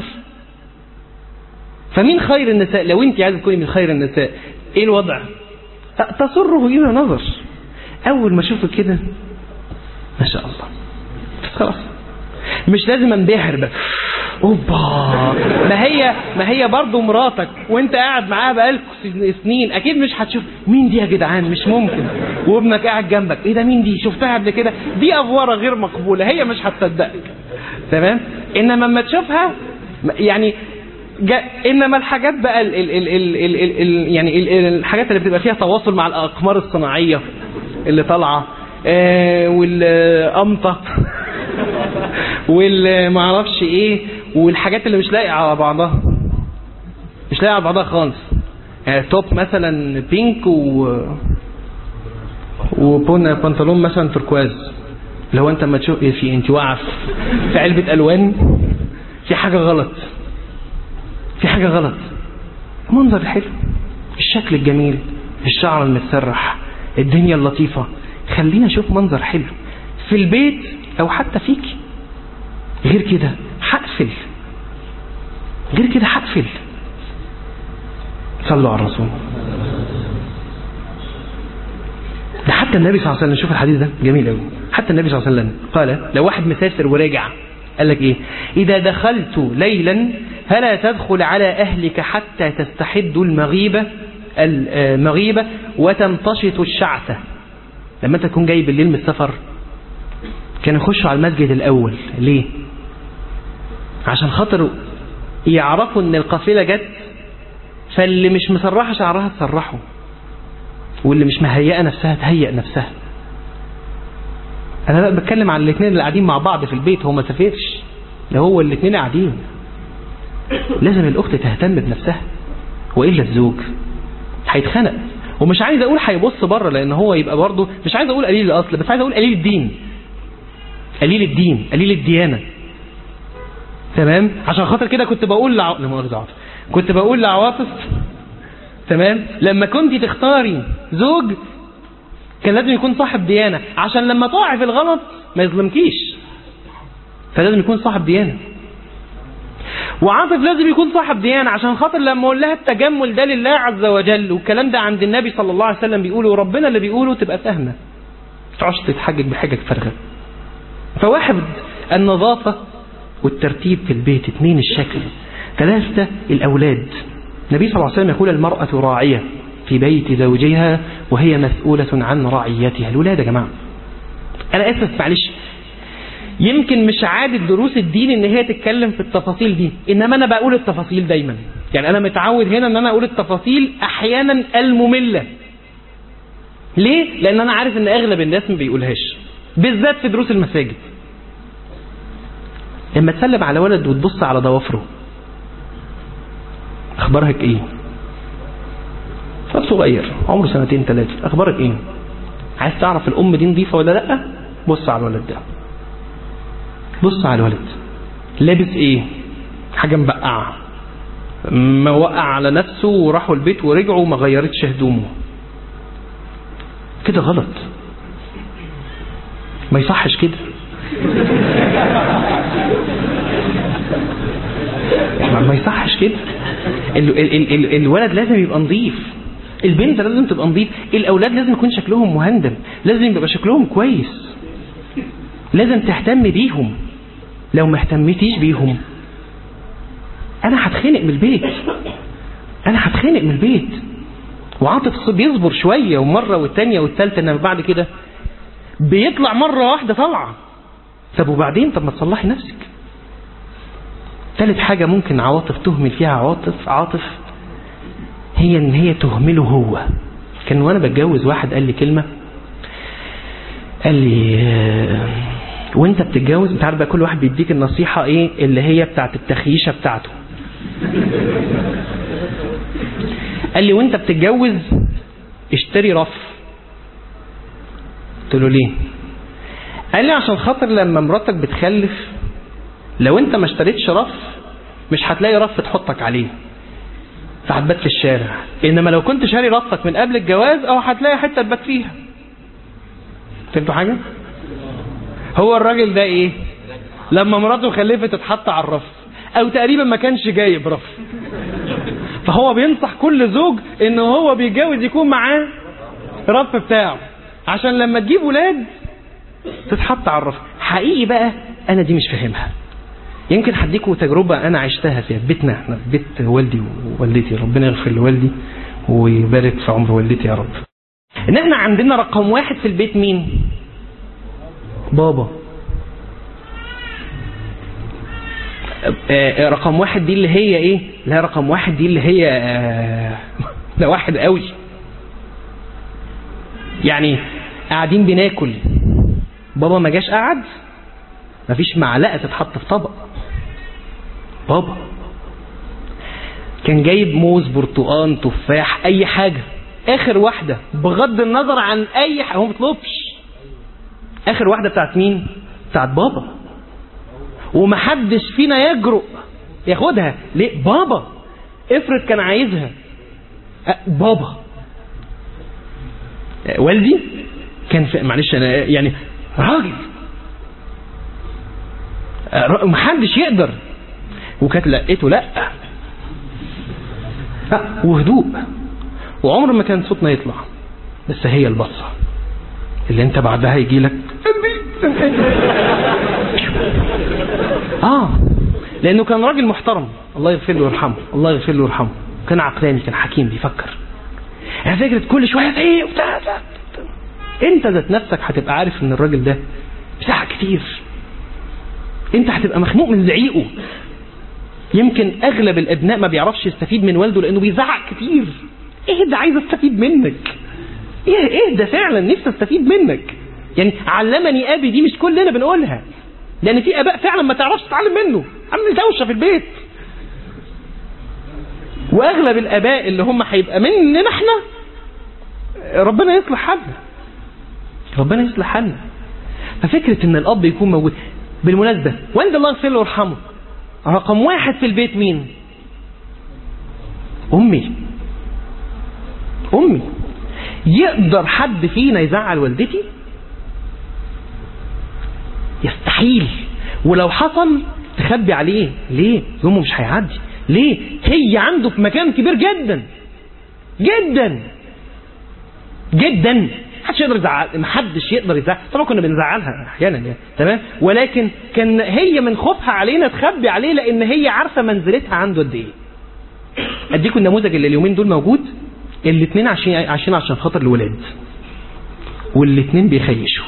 فمن خير النساء لو انت عايزه تكوني من خير النساء ايه الوضع تسره إذا نظر أول ما أشوفك كده ما شاء الله خلاص مش لازم انبهر بقى اوبا ما هي ما هي برضه مراتك وانت قاعد معاها بقالك سنين اكيد مش هتشوف مين دي يا جدعان مش ممكن وابنك قاعد جنبك ايه ده مين دي شفتها قبل كده دي افوره غير مقبوله هي مش هتصدقك تمام انما لما تشوفها يعني جا انما الحاجات بقى ال ال ال ال ال ال ال يعني ال ال الحاجات اللي بتبقى فيها تواصل مع الاقمار الصناعيه اللي طالعه آه والقمطه والما اعرفش ايه والحاجات اللي مش لايقه على بعضها مش لايقه على بعضها خالص يعني توب مثلا بينك و وبون بنطلون مثلا تركواز لو انت ما تشوف في انت واقعه في علبه الوان في حاجه غلط في حاجه غلط المنظر الحلو الشكل الجميل الشعر المتسرح الدنيا اللطيفه خلينا نشوف منظر حلو في البيت او حتى فيك غير كده هقفل غير كده هقفل صلوا على الرسول ده حتى النبي صلى الله عليه وسلم شوف الحديث ده جميل قوي حتى النبي صلى الله عليه وسلم قال لو واحد مسافر ورجع قال لك ايه اذا دخلت ليلا فلا تدخل على اهلك حتى تستحد المغيبه المغيبه وتمتشط الشعثه لما انت تكون جاي بالليل من السفر كانوا يخشوا على المسجد الاول ليه عشان خاطر يعرفوا ان القافله جت فاللي مش مسرحه شعرها تسرحه واللي مش مهيئه نفسها تهيئ نفسها انا بقى بتكلم عن الاثنين اللي قاعدين مع بعض في البيت هو ما سافرش ده هو الاثنين قاعدين لازم الاخت تهتم بنفسها والا الزوج هيتخنق ومش عايز اقول هيبص بره لان هو يبقى برضه مش عايز اقول قليل الاصل بس عايز اقول قليل الدين قليل الدين قليل الديانه تمام عشان خاطر كده كنت بقول لع... لمؤاخذة كنت بقول لعواطف تمام لما كنت تختاري زوج كان لازم يكون صاحب ديانة عشان لما تقع في الغلط ما يظلمكيش فلازم يكون صاحب ديانة وعاطف لازم يكون صاحب ديانة عشان خاطر لما اقول لها التجمل ده لله عز وجل والكلام ده عند النبي صلى الله عليه وسلم بيقوله وربنا اللي بيقوله تبقى فاهمة تعرفش تتحجج بحجج فارغة فواحد النظافة والترتيب في البيت اثنين الشكل ثلاثة الأولاد النبي صلى الله عليه وسلم يقول المرأة راعية في بيت زوجها وهي مسؤولة عن رعيتها الولاد يا جماعة أنا آسف معلش يمكن مش عادة دروس الدين ان هي تتكلم في التفاصيل دي انما انا بقول التفاصيل دايما يعني انا متعود هنا ان انا اقول التفاصيل احيانا المملة ليه لان انا عارف ان اغلب الناس ما بيقولهاش بالذات في دروس المساجد لما تسلم على ولد وتبص على ضوافره اخبارك ايه فصغير صغير عمره سنتين ثلاثة اخبارك ايه عايز تعرف الام دي نظيفة ولا لا بص على الولد ده بص على الولد لابس ايه حاجة مبقعة ما وقع على نفسه وراحوا البيت ورجعوا وما غيرتش هدومه كده غلط ما يصحش كده ما يصحش كده ال ال ال الولد لازم يبقى نظيف البنت لازم تبقى نظيف الاولاد لازم يكون شكلهم مهندم لازم يبقى شكلهم كويس لازم تهتم بيهم لو ما اهتمتيش بيهم انا هتخنق من البيت انا هتخنق من البيت وعاطف بيصبر شوية ومرة والتانية والتالتة انما بعد كده بيطلع مرة واحدة طالعة طب وبعدين طب ما تصلحي نفسك ثالث حاجة ممكن عواطف تهمل فيها عواطف عاطف هي ان هي تهمله هو كان وانا بتجوز واحد قال لي كلمة قال لي آه، وانت بتتجوز انت عارف بقى كل واحد بيديك النصيحة ايه اللي هي بتاعت التخييشة بتاعته قال لي وانت بتتجوز اشتري رف قلت له ليه قال لي عشان خاطر لما مراتك بتخلف لو انت ما اشتريتش رف مش هتلاقي رف تحطك عليه فهتبات في الشارع انما لو كنت شاري رفك من قبل الجواز او هتلاقي حته تبات فيها فهمتوا حاجه هو الراجل ده ايه لما مراته خلفت اتحط على الرف او تقريبا ما كانش جايب رف فهو بينصح كل زوج ان هو بيتجوز يكون معاه رف بتاعه عشان لما تجيب ولاد تتحط على الرف حقيقي بقى انا دي مش فاهمها يمكن هديكوا تجربة أنا عشتها في بيتنا احنا في بيت والدي ووالدتي ربنا يغفر لوالدي ويبارك في عمر والدتي يا رب. إن احنا عندنا رقم واحد في البيت مين؟ بابا. آه، رقم واحد دي اللي هي ايه؟ لا رقم واحد دي اللي هي آه، ده واحد قوي. يعني قاعدين بناكل بابا ما جاش قعد مفيش معلقه تتحط في طبق بابا كان جايب موز برتقان تفاح اي حاجه اخر واحده بغض النظر عن اي حاجه هو ما بيطلبش اخر واحده بتاعت مين بتاعت بابا ومحدش فينا يجرؤ ياخدها ليه بابا افرض كان عايزها أه، بابا أه، والدي كان في معلش انا يعني راجل أه، محدش يقدر وكانت لقيته لا لا وهدوء وعمر ما كان صوتنا يطلع بس هي البصة اللي انت بعدها يجي لك اه لانه كان راجل محترم الله يغفر له ويرحمه الله يغفر له ويرحمه كان عقلاني كان حكيم بيفكر يعني فكرة كل شوية ايه وبتاع انت ذات نفسك هتبقى عارف ان الراجل ده بتاعك كتير انت هتبقى مخنوق من زعيقه يمكن اغلب الابناء ما بيعرفش يستفيد من والده لانه بيزعق كتير ايه ده عايز استفيد منك ايه ايه ده فعلا نفسي استفيد منك يعني علمني ابي دي مش كلنا بنقولها لان في اباء فعلا ما تعرفش تتعلم منه عامل دوشه في البيت واغلب الاباء اللي هم هيبقى مننا احنا ربنا يصلح حالنا ربنا يصلح حالنا ففكره ان الاب يكون موجود بالمناسبه وعند الله يغفر له ويرحمه رقم واحد في البيت مين امي امي يقدر حد فينا يزعل والدتي يستحيل ولو حصل تخبي عليه ليه يومه مش هيعدي ليه هي عنده في مكان كبير جدا جدا جدا محدش يقدر يزعل محدش يقدر يزعل طبعا كنا بنزعلها احيانا يعني تمام ولكن كان هي من خوفها علينا تخبي عليه لان هي عارفه منزلتها عنده قد ايه اديكم النموذج اللي اليومين دول موجود الاثنين عايشين عايشين عشان خاطر الولاد والاثنين بيخيشوا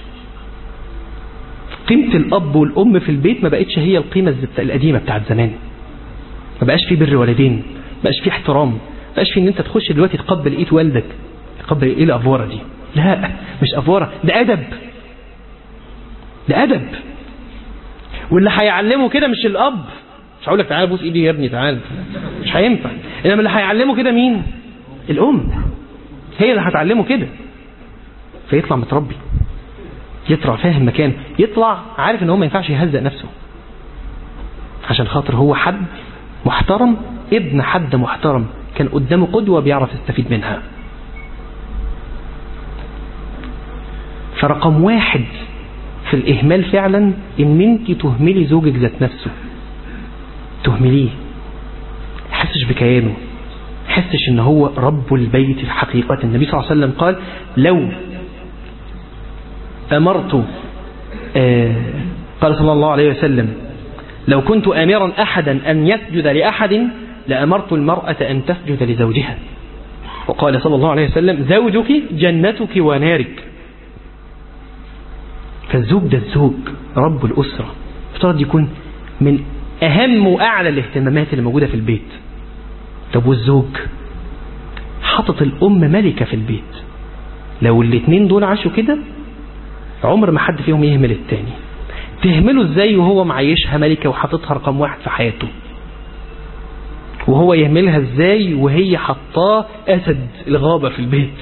قيمة الأب والأم في البيت ما بقتش هي القيمة الزبت- القديمة بتاعت زمان ما بقاش في بر والدين ما بقاش في احترام ما بقاش في ان انت تخش دلوقتي تقبل ايد والدك تقبل ايه الافوره دي لا مش افوره ده ادب ده ادب واللي هيعلمه كده مش الاب مش هقول لك تعالى بوس ايدي يا ابني تعالى مش هينفع انما اللي هيعلمه كده مين الام هي اللي هتعلمه كده فيطلع متربي يطلع فاهم مكان يطلع عارف ان هو ما ينفعش يهزق نفسه عشان خاطر هو حد محترم ابن حد محترم كان قدامه قدوة بيعرف يستفيد منها فرقم واحد في الإهمال فعلا إن أنت تهملي زوجك ذات نفسه تهمليه حسش بكيانه حسش ان هو رب البيت في حقيقة النبي صلى الله عليه وسلم قال لو أمرت آه قال صلى الله عليه وسلم لو كنت آمرا أحدا أن يسجد لأحد لأمرت المرأة أن تسجد لزوجها وقال صلى الله عليه وسلم زوجك جنتك ونارك فالزوج ده الزوج رب الأسرة افترض يكون من أهم وأعلى الاهتمامات اللي موجودة في البيت طب والزوج حطت الأم ملكة في البيت لو الاتنين دول عاشوا كده عمر ما حد فيهم يهمل التاني تهمله ازاي وهو معيشها ملكة وحاططها رقم واحد في حياته وهو يهملها ازاي وهي حطاه أسد الغابة في البيت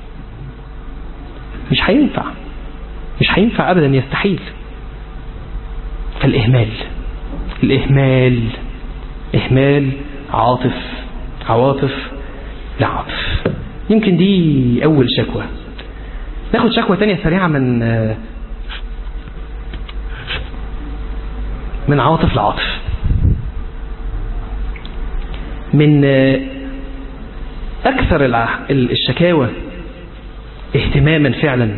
مش هينفع مش هينفع أبدا يستحيل فالإهمال الإهمال إهمال عاطف عواطف لعطف يمكن دي أول شكوى ناخد شكوى تانية سريعة من من عواطف لعاطف من أكثر الشكاوى اهتماما فعلا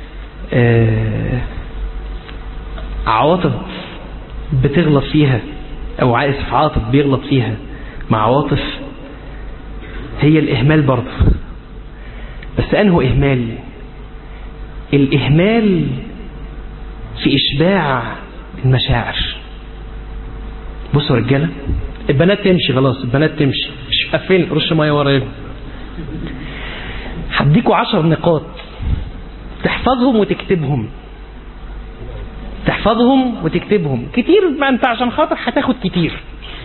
عواطف بتغلط فيها أو عائسف عاطف بيغلط فيها مع عواطف هي الإهمال برضه بس أنه إهمال الإهمال في إشباع المشاعر بصوا رجالة البنات تمشي خلاص البنات تمشي مش قفل رش ميه ورايا هديكوا عشر نقاط تحفظهم وتكتبهم تحفظهم وتكتبهم كتير ما انت عشان خاطر هتاخد كتير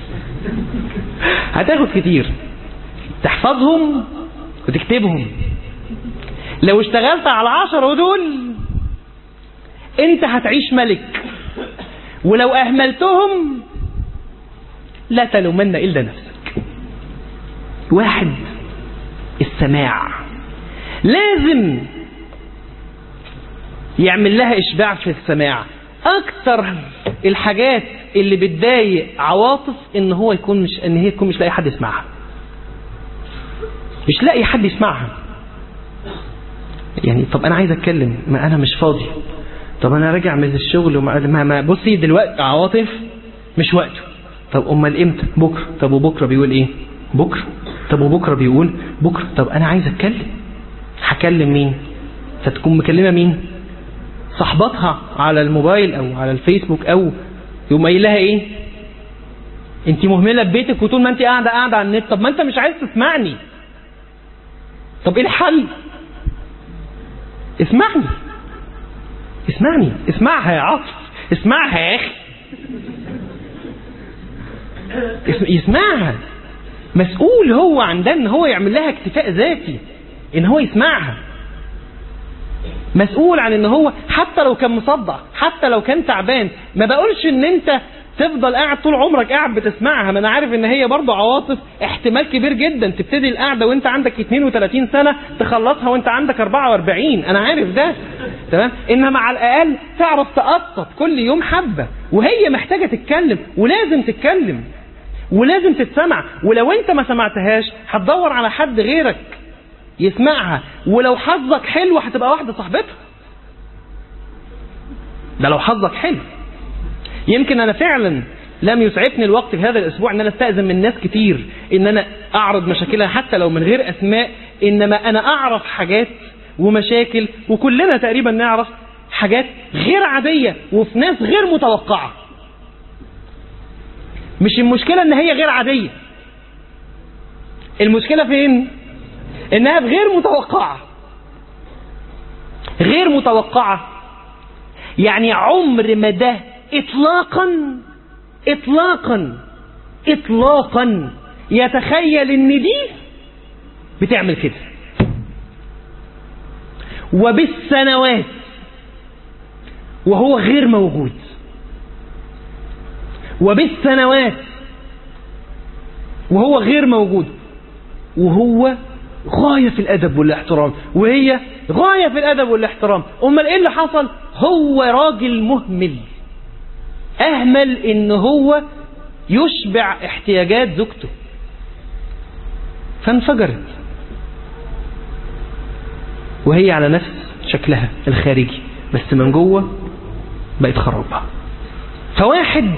هتاخد كتير تحفظهم وتكتبهم لو اشتغلت على العشرة دول انت هتعيش ملك ولو اهملتهم لا تلومن الا نفسك واحد السماع لازم يعمل لها اشباع في السماع اكتر الحاجات اللي بتضايق عواطف ان هو يكون مش ان هي تكون مش لاقي حد يسمعها مش لاقي حد يسمعها يعني طب انا عايز اتكلم ما انا مش فاضي طب انا راجع من الشغل وما ما ما بصي دلوقتي عواطف مش وقته طب امال امتى بكره طب وبكره بيقول ايه بكره طب وبكره بيقول بكره طب انا عايز اتكلم هكلم مين فتكون مكلمه مين صاحبتها على الموبايل او على الفيسبوك او يقوم قايل لها ايه انت مهمله في بيتك وطول ما انت قاعده قاعده على النت طب ما انت مش عايز تسمعني طب ايه الحل اسمعني اسمعني اسمعها يا عاطف اسمعها يا اخي يسمعها مسؤول هو عن ده ان هو يعمل لها اكتفاء ذاتي ان هو يسمعها مسؤول عن ان هو حتى لو كان مصدع حتى لو كان تعبان ما بقولش ان انت تفضل قاعد طول عمرك قاعد بتسمعها ما انا عارف ان هي برضه عواطف احتمال كبير جدا تبتدي القعده وانت عندك 32 سنه تخلصها وانت عندك 44 انا عارف ده تمام انما على الاقل تعرف تقسط كل يوم حبه وهي محتاجه تتكلم ولازم تتكلم ولازم تتسمع ولو انت ما سمعتهاش هتدور على حد غيرك يسمعها ولو حظك حلو هتبقى واحده صاحبتها ده لو حظك حلو يمكن انا فعلا لم يسعفني الوقت في هذا الاسبوع ان انا استاذن من ناس كتير ان انا اعرض مشاكلها حتى لو من غير اسماء انما انا اعرف حاجات ومشاكل وكلنا تقريبا نعرف حاجات غير عادية وفي ناس غير متوقعة مش المشكلة ان هي غير عادية المشكلة فين انها غير متوقعة غير متوقعة يعني عمر ما ده اطلاقا اطلاقا اطلاقا يتخيل ان دي بتعمل كده وبالسنوات وهو غير موجود وبالسنوات وهو غير موجود وهو غاية في الأدب والاحترام وهي غاية في الأدب والاحترام أمال إيه اللي حصل هو راجل مهمل أهمل إن هو يشبع احتياجات زوجته فانفجرت وهي على نفس شكلها الخارجي بس من جوه بقت خرابة فواحد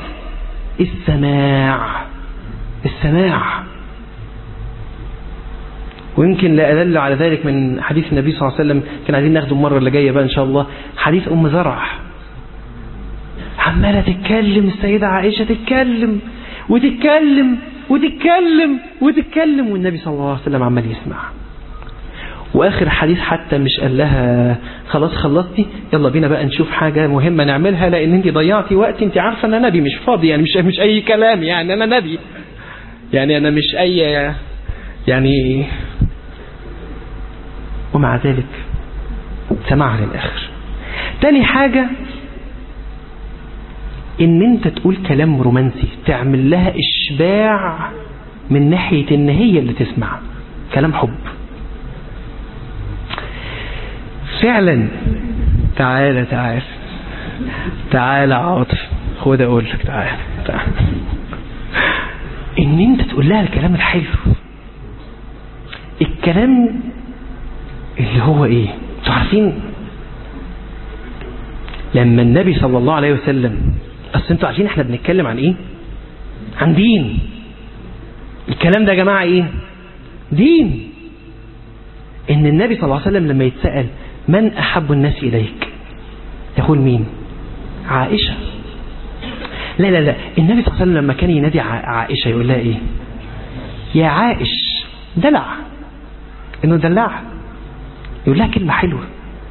السماع السماع ويمكن لا أدل على ذلك من حديث النبي صلى الله عليه وسلم كان عايزين ناخده المرة اللي جاية بقى إن شاء الله حديث أم زرع عمالة تتكلم السيدة عائشة تتكلم وتتكلم وتتكلم وتتكلم والنبي صلى الله عليه وسلم عمال يسمع واخر حديث حتى مش قال لها خلاص خلصتي يلا بينا بقى نشوف حاجة مهمة نعملها لان انت ضيعتي وقت انت عارفة ان انا نبي مش فاضي يعني مش مش اي كلام يعني انا نبي يعني انا مش اي يعني ومع ذلك سمعها للاخر تاني حاجة ان انت تقول كلام رومانسي تعمل لها اشباع من ناحية ان هي اللي تسمع كلام حب فعلا تعالى تعالى تعالى عاطف خد اقول لك تعالى تعالى ان انت تقول لها الكلام الحلو الكلام اللي هو ايه انتوا عارفين لما النبي صلى الله عليه وسلم اصل انتوا عارفين احنا بنتكلم عن ايه عن دين الكلام ده يا جماعه ايه دين ان النبي صلى الله عليه وسلم لما يتسأل من احب الناس اليك يقول مين عائشة لا لا لا النبي صلى الله عليه وسلم لما كان ينادي عائشة يقول لها ايه يا عائش دلع انه دلعها يقول لها كلمة حلوة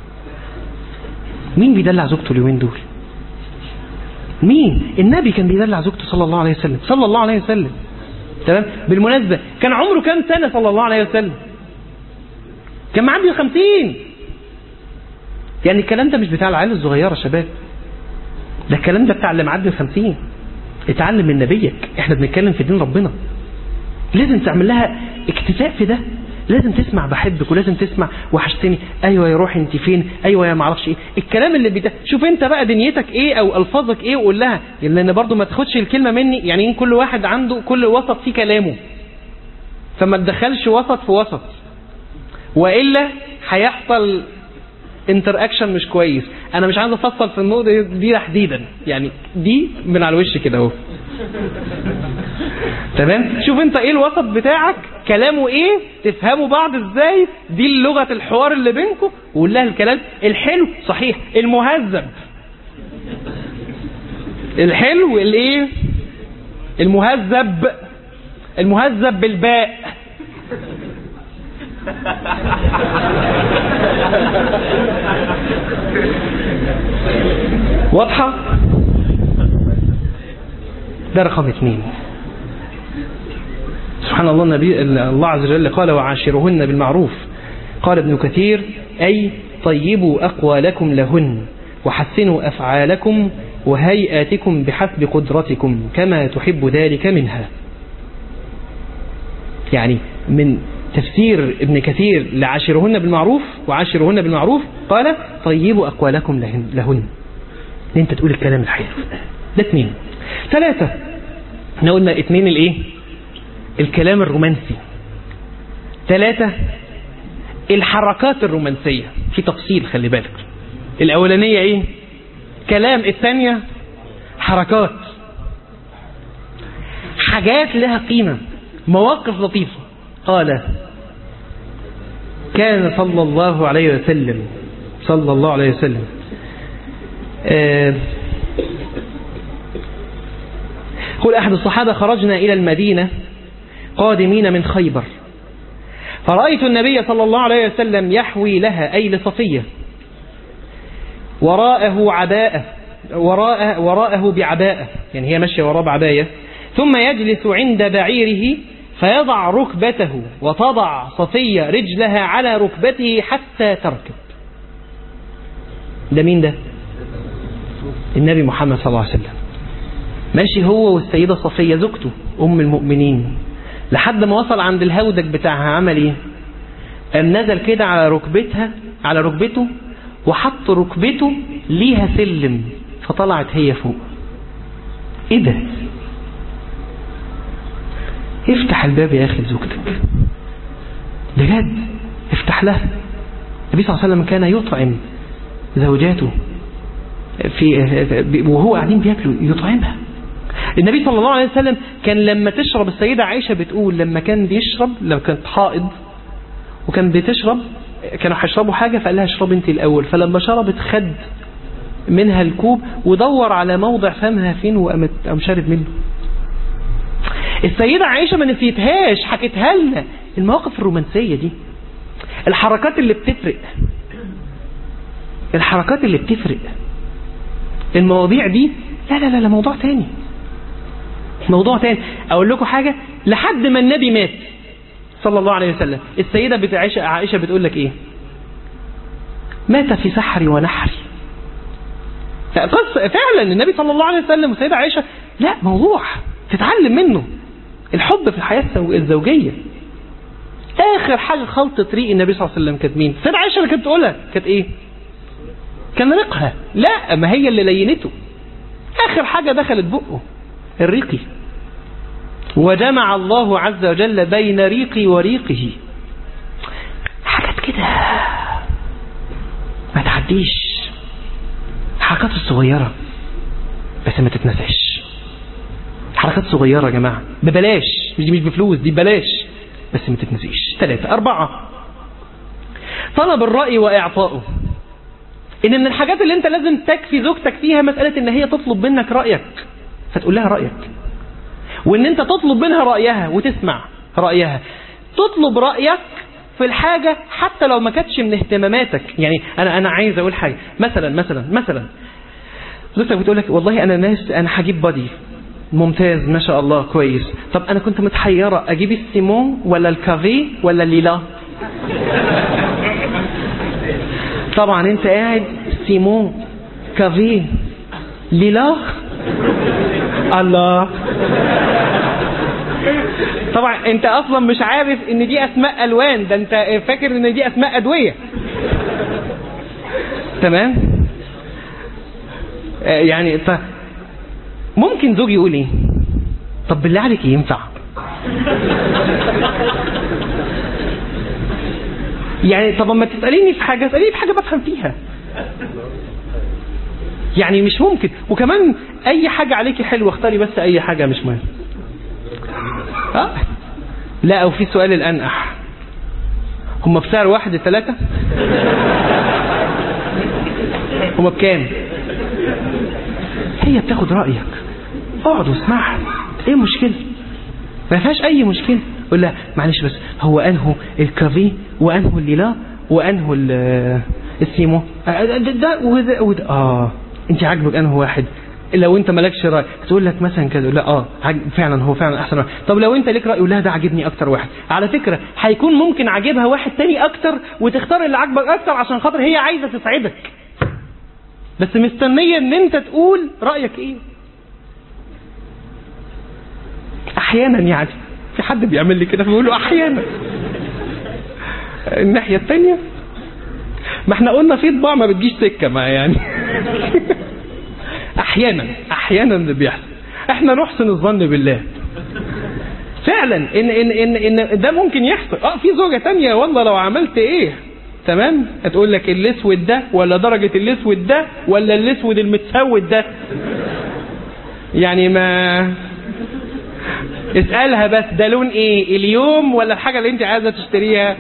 مين بيدلع زوجته اليومين دول مين النبي كان بيدلع زوجته صلى الله عليه وسلم صلى الله عليه وسلم تمام بالمناسبة كان عمره كام سنة صلى الله عليه وسلم كان معدي الخمسين يعني الكلام ده مش بتاع العيال الصغيرة شباب ده الكلام ده بتاع اللي معدي الخمسين اتعلم من نبيك احنا بنتكلم في دين ربنا لازم تعمل لها اكتفاء في ده لازم تسمع بحبك ولازم تسمع وحشتني ايوه يا روحي انت فين ايوه يا معرفش ايه الكلام اللي بيتا... شوف انت بقى دنيتك ايه او الفاظك ايه وقول لها لان برضو ما تاخدش الكلمه مني يعني كل واحد عنده كل وسط فيه كلامه فما تدخلش وسط في وسط والا هيحصل انتر اكشن مش كويس انا مش عايز افصل في النقطه دي تحديدا يعني دي من على الوش كده اهو تمام شوف انت ايه الوسط بتاعك كلامه ايه تفهموا بعض ازاي دي لغه الحوار اللي بينكم وقول لها الكلام الحلو صحيح المهذب الحلو الايه المهذب المهذب بالباء واضحة ده رقم اثنين سبحان الله النبي الله عز وجل قال وعاشرهن بالمعروف قال ابن كثير أي طيبوا أقوالكم لهن وحسنوا أفعالكم وهيئاتكم بحسب قدرتكم كما تحب ذلك منها يعني من تفسير ابن كثير لعاشرهن بالمعروف وعاشرهن بالمعروف قال طيبوا أقوالكم لهن, لهن. انت تقول الكلام الحلو ده اثنين ثلاثة احنا قلنا اثنين الايه الكلام الرومانسي ثلاثة الحركات الرومانسية في تفصيل خلي بالك الأولانية ايه كلام الثانية حركات حاجات لها قيمة مواقف لطيفة قال كان صلى الله عليه وسلم صلى الله عليه وسلم آه قل أحد الصحابة خرجنا إلى المدينة قادمين من خيبر فرأيت النبي صلى الله عليه وسلم يحوي لها أي لصفية وراءه عباءة وراءه, وراءه بعباءة يعني هي ماشية وراء بعباية ثم يجلس عند بعيره فيضع ركبته وتضع صفية رجلها على ركبته حتى تركب ده مين ده النبي محمد صلى الله عليه وسلم ماشي هو والسيدة صفية زوجته أم المؤمنين لحد ما وصل عند الهودج بتاعها عمل ايه قام نزل كده على ركبتها على ركبته وحط ركبته ليها سلم فطلعت هي فوق ايه ده افتح الباب يا اخي لزوجتك بجد افتح لها النبي صلى الله عليه وسلم كان يطعم زوجاته في وهو قاعدين بياكلوا يطعمها النبي صلى الله عليه وسلم كان لما تشرب السيدة عائشة بتقول لما كان بيشرب لما كانت حائض وكان بتشرب كانوا هيشربوا حاجة فقال لها اشربي انت الأول فلما شربت خد منها الكوب ودور على موضع فمها فين وقامت قام شارب منه السيدة عائشة ما نسيتهاش حكيتها لنا المواقف الرومانسية دي الحركات اللي بتفرق الحركات اللي بتفرق المواضيع دي لا لا لا, لا موضوع تاني موضوع تاني اقول لكم حاجة لحد ما النبي مات صلى الله عليه وسلم السيدة بت- عائشة عائشة بتقول لك ايه مات في سحري ونحري قصة فعلا النبي صلى الله عليه وسلم والسيدة عائشة لا موضوع تتعلم منه الحب في الحياة الزو- الزوجية آخر حاجة خلطت ريق النبي صلى الله عليه وسلم كانت مين؟ السيدة عائشة اللي كانت بتقولها كانت إيه؟ كان ريقها لا ما هي اللي لينته آخر حاجة دخلت بقه الريقي وجمع الله عز وجل بين ريقي وريقه حاجات كده ما تعديش الحركات الصغيرة بس ما تتنساش حركات صغيرة يا جماعة ببلاش مش دي مش بفلوس دي ببلاش بس ما تتنسيش ثلاثة أربعة طلب الرأي وإعطائه إن من الحاجات اللي أنت لازم تكفي زوجتك فيها مسألة إن هي تطلب منك رأيك فتقول لها رأيك وإن أنت تطلب منها رأيها وتسمع رأيها تطلب رأيك في الحاجة حتى لو ما كانتش من اهتماماتك يعني أنا أنا عايز أقول حاجة مثلا مثلا مثلا زوجتك بتقول لك والله أنا ناس أنا هجيب بادي ممتاز ما شاء الله كويس طب أنا كنت متحيرة أجيب السيمون ولا الكافيه ولا الليلا طبعا أنت قاعد سيمون كافيه ليلا الله طبعا انت اصلا مش عارف ان دي اسماء الوان ده انت فاكر ان دي اسماء ادويه تمام آه، يعني ف ممكن زوجي يقول ايه طب بالله عليك ينفع يعني طب اما تساليني في حاجه اساليني في حاجه بفهم فيها يعني مش ممكن وكمان اي حاجه عليكي حلوه اختاري بس اي حاجه مش مهم ها لا او في سؤال الانقح هم بسعر واحد الثلاثة هم بكام هي بتاخد رأيك اقعد واسمعها ايه المشكلة ما فيهاش اي مشكلة قول لها معلش بس هو انهو الكافيه وانهو الليلا وانهو ال- السيمو آه، ده, ده وده, وده اه انت عاجبك انهو واحد لو انت مالكش راي تقول لك مثلا كده لا اه عاج- فعلا هو فعلا احسن واحد طب لو انت ليك راي قول لها ده عاجبني اكتر واحد على فكره هيكون ممكن عاجبها واحد تاني اكتر وتختار اللي عاجبك اكتر عشان خاطر هي عايزه تسعدك بس مستنيه ان انت تقول رايك ايه احيانا يعني في حد بيعمل لي كده فبيقول له احيانا الناحيه التانيه ما احنا قلنا في طباع ما بتجيش سكه ما يعني احيانا احيانا اللي بيحصل احنا نحسن الظن بالله فعلا ان ان ان ان ده ممكن يحصل اه في زوجه تانية والله لو عملت ايه تمام هتقول لك الاسود ده ولا درجه الاسود ده ولا الاسود المتسود ده يعني ما اسالها بس ده لون ايه اليوم ولا الحاجه اللي انت عايزه تشتريها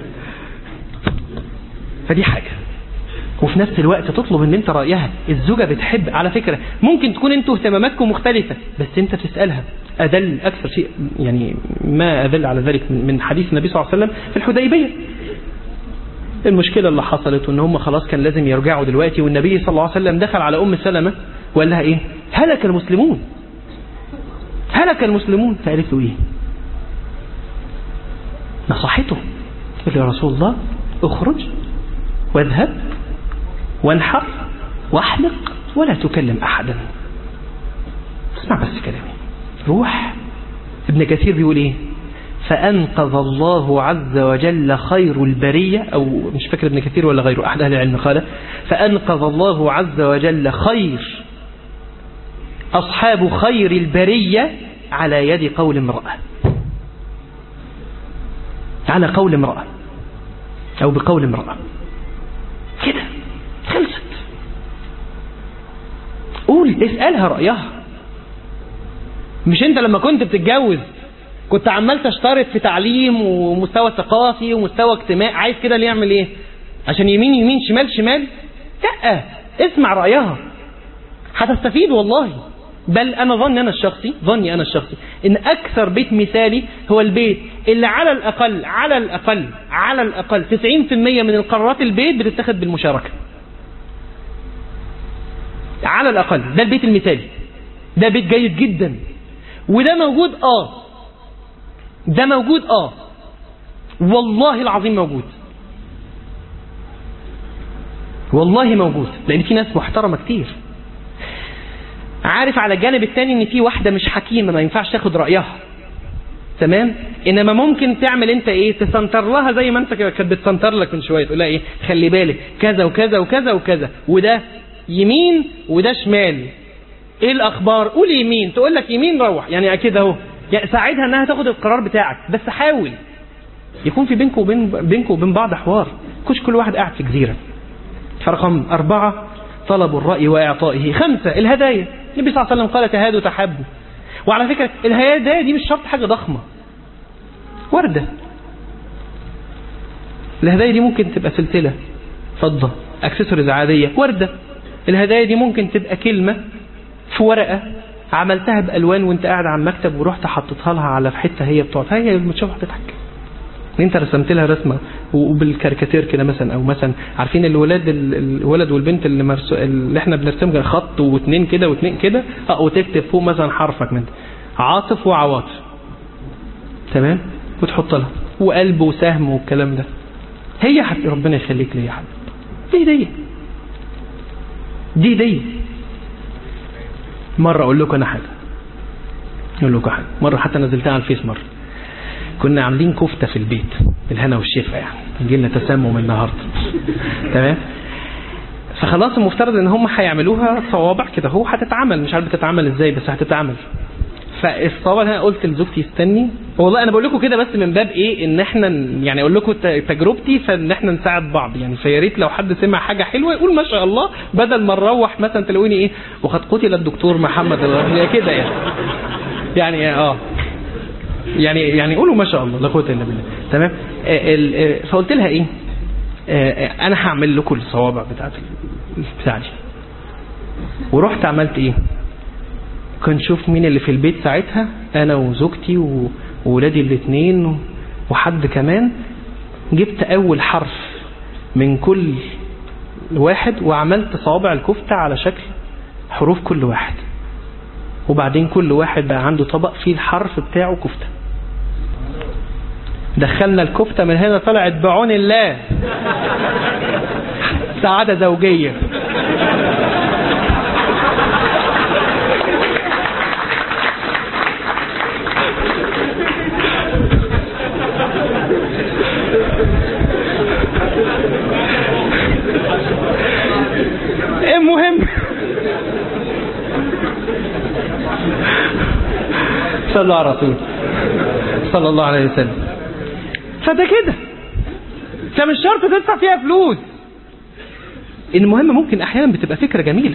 فدي حاجه وفي نفس الوقت تطلب ان انت رايها الزوجه بتحب على فكره ممكن تكون انتوا اهتماماتكم مختلفه بس انت تسالها ادل اكثر شيء يعني ما ادل على ذلك من من حديث النبي صلى الله عليه وسلم في الحديبيه المشكله اللي حصلت وان هم خلاص كان لازم يرجعوا دلوقتي والنبي صلى الله عليه وسلم دخل على ام سلمه وقال لها ايه هلك المسلمون هلك المسلمون فقالت له ايه نصحته قال يا رسول الله اخرج واذهب وانحر واحلق ولا تكلم احدا اسمع بس كلامي روح ابن كثير بيقول ايه فأنقذ الله عز وجل خير البرية أو مش فاكر ابن كثير ولا غيره أحد أهل العلم قال فأنقذ الله عز وجل خير أصحاب خير البرية على يد قول امرأة على قول امرأة أو بقول امرأة كده خلصت قول اسألها رأيها مش انت لما كنت بتتجوز كنت عمال تشترط في تعليم ومستوى ثقافي ومستوى اجتماعي عايز كده اللي يعمل ايه عشان يمين يمين شمال شمال لا اسمع رأيها هتستفيد والله بل انا ظني انا الشخصي ظني انا الشخصي ان اكثر بيت مثالي هو البيت اللي على الاقل على الاقل على الاقل 90% من القرارات البيت بتتخذ بالمشاركه على الاقل ده البيت المثالي ده بيت جيد جدا وده موجود اه ده موجود اه والله العظيم موجود والله موجود لان في ناس محترمه كتير عارف على الجانب الثاني ان في واحده مش حكيمه ما ينفعش تاخد رايها تمام انما ممكن تعمل انت ايه تسنتر لها زي ما انت كانت بتسنتر لك من شويه تقول لها ايه خلي بالك كذا وكذا وكذا وكذا وده يمين وده شمال ايه الاخبار قول يمين تقول لك يمين روح يعني اكيد اهو يعني ساعدها انها تاخد القرار بتاعك بس حاول يكون في بينكم وبين بينكم وبين بعض حوار كش كل واحد قاعد في جزيره فرقم أربعة طلب الرأي وإعطائه خمسة الهدايا النبي صلى الله عليه وسلم قال تهادوا تحبوا وعلى فكرة الهدايا دي مش شرط حاجة ضخمة وردة الهدايا دي ممكن تبقى سلسلة فضة اكسسوارز عادية وردة الهدايا دي ممكن تبقى كلمة في ورقة عملتها بألوان وانت قاعد على المكتب ورحت حطيتها لها على حتة هي بتقعد هي لما تشوفها تضحك انت رسمت لها رسمه وبالكاريكاتير كده مثلا او مثلا عارفين الولاد الولد والبنت اللي, مرسو اللي احنا بنرسمها خط واثنين كده واثنين كده اه وتكتب فوق مثلا حرفك من عاطف وعواطف تمام وتحط لها وقلب وسهم والكلام ده هي حبيبي ربنا يخليك ليا يا حبيبي دي دي دي دي مرة أقول لكم أنا حاجة أقول لكم حاجة مرة حتى نزلتها على الفيس مرة كنا عاملين كفتة في البيت الهنا والشفا يعني يجي لنا تسمم النهارده تمام فخلاص المفترض ان هم هيعملوها صوابع كده هو هتتعمل مش عارف بتتعمل ازاي بس هتتعمل فالصوابع انا قلت لزوجتي استني والله انا بقول لكم كده بس من باب ايه ان احنا يعني اقول لكم تجربتي فان احنا نساعد بعض يعني فيا ريت لو حد سمع حاجه حلوه يقول ما شاء الله بدل ما نروح مثلا تلاقوني ايه وقد قتل الدكتور محمد كده يعني يعني اه يعني يعني قولوا ما شاء الله لا قوه الا بالله تمام فقلت لها ايه انا هعمل لكم الصوابع بتاعت بتاعتي ورحت عملت ايه كان نشوف مين اللي في البيت ساعتها انا وزوجتي وولادي الاثنين وحد كمان جبت اول حرف من كل واحد وعملت صوابع الكفتة على شكل حروف كل واحد وبعدين كل واحد بقى عنده طبق فيه الحرف بتاعه كفتة دخلنا الكفتة من هنا طلعت بعون الله سعادة زوجية المهم صلوا على رسول صلى الله عليه وسلم فده كده فمش شرط تدفع فيها فلوس المهم ممكن احيانا بتبقى فكرة جميلة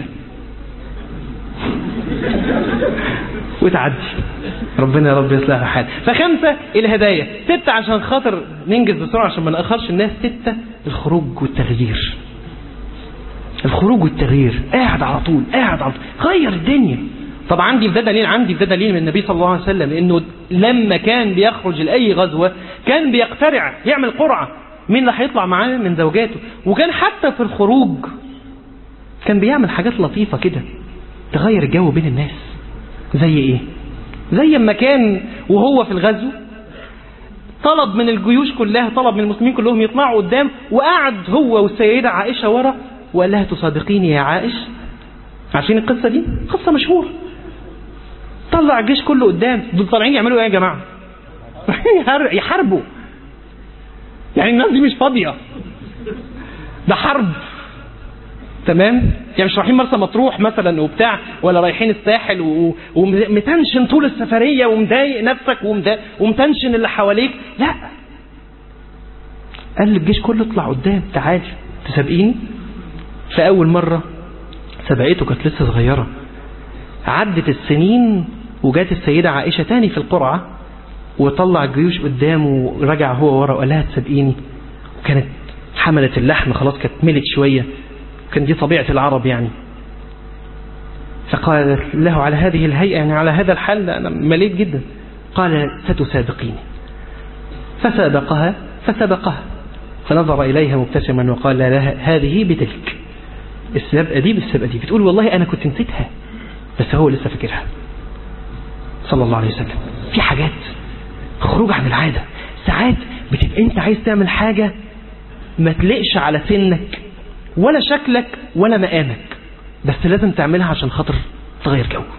وتعدي ربنا يا رب يصلح الحال فخمسة الهدايا ستة عشان خاطر ننجز بسرعة عشان ما نأخرش الناس ستة الخروج والتغيير الخروج والتغيير قاعد على طول قاعد على طول غير الدنيا طب عندي في ده دليل عندي في ده دليل من النبي صلى الله عليه وسلم انه لما كان بيخرج لاي غزوه كان بيقترع يعمل قرعه مين اللي هيطلع معاه من زوجاته وكان حتى في الخروج كان بيعمل حاجات لطيفه كده تغير الجو بين الناس زي ايه زي ما كان وهو في الغزو طلب من الجيوش كلها طلب من المسلمين كلهم يطلعوا قدام وقعد هو والسيدة عائشة ورا وقال لها تصادقيني يا عائش عارفين القصة دي قصة مشهورة طلع الجيش كله قدام دول طالعين يعملوا ايه يا جماعة يحاربوا يعني الناس دي مش فاضية ده حرب تمام يعني مش رايحين مرسى مطروح مثلا وبتاع ولا رايحين الساحل و... ومتنشن طول السفريه ومضايق نفسك ومضايق ومتنشن اللي حواليك لا قال للجيش كله اطلع قدام تعالي تسابقيني فاول مره سبقته كانت لسه صغيره عدت السنين وجات السيده عائشه تاني في القرعه وطلع الجيوش قدامه ورجع هو ورا وقال لها تسابقيني وكانت حملت اللحم خلاص كانت ملت شوية كان دي طبيعة العرب يعني فقال له على هذه الهيئة يعني على هذا الحال أنا مليت جدا قال ستسابقيني فسابقها فسبقها فنظر إليها مبتسما وقال لها هذه بتلك السابقة دي بالسابقة دي بتقول والله أنا كنت نسيتها بس هو لسه فاكرها صلى الله عليه وسلم في حاجات خروج عن العادة ساعات بتبقى انت عايز تعمل حاجة ما تلقش على سنك ولا شكلك ولا مقامك بس لازم تعملها عشان خاطر تغير جو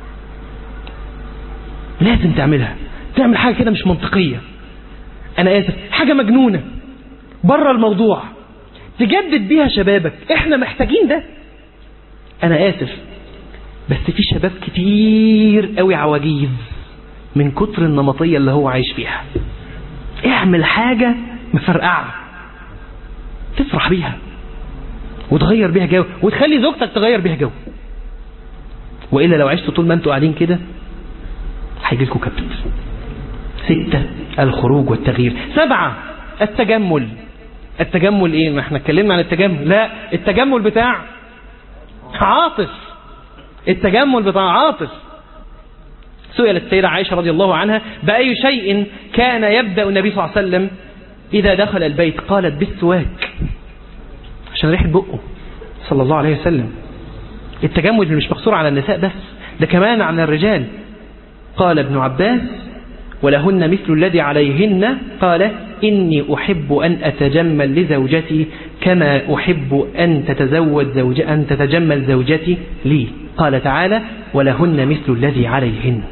لازم تعملها تعمل حاجة كده مش منطقية انا اسف حاجة مجنونة بره الموضوع تجدد بيها شبابك احنا محتاجين ده انا اسف بس في شباب كتير قوي عواجيز من كتر النمطية اللي هو عايش فيها اعمل حاجة مفرقعة تفرح بيها وتغير بيها جو وتخلي زوجتك تغير بيها جو وإلا لو عشتوا طول ما انتوا قاعدين كده هيجي لكم كبت ستة الخروج والتغيير سبعة التجمل التجمل ايه ما احنا اتكلمنا عن التجمل لا التجمل بتاع عاطف التجمل بتاع عاطف سئلت السيدة عائشة رضي الله عنها بأي شيء كان يبدأ النبي صلى الله عليه وسلم إذا دخل البيت قالت بالسواك عشان ريحة بقه صلى الله عليه وسلم التجمل اللي مش مقصور على النساء بس ده كمان عن الرجال قال ابن عباس ولهن مثل الذي عليهن قال إني أحب أن أتجمل لزوجتي كما أحب أن تتزوج زوج أن تتجمل زوجتي لي قال تعالى ولهن مثل الذي عليهن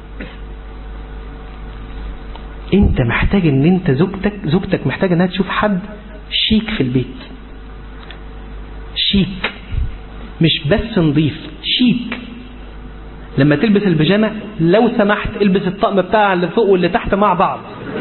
انت محتاج ان انت زوجتك زوجتك محتاج انها تشوف حد شيك في البيت شيك مش بس نظيف شيك لما تلبس البيجامه لو سمحت البس الطقم بتاع اللي فوق واللي تحت مع بعض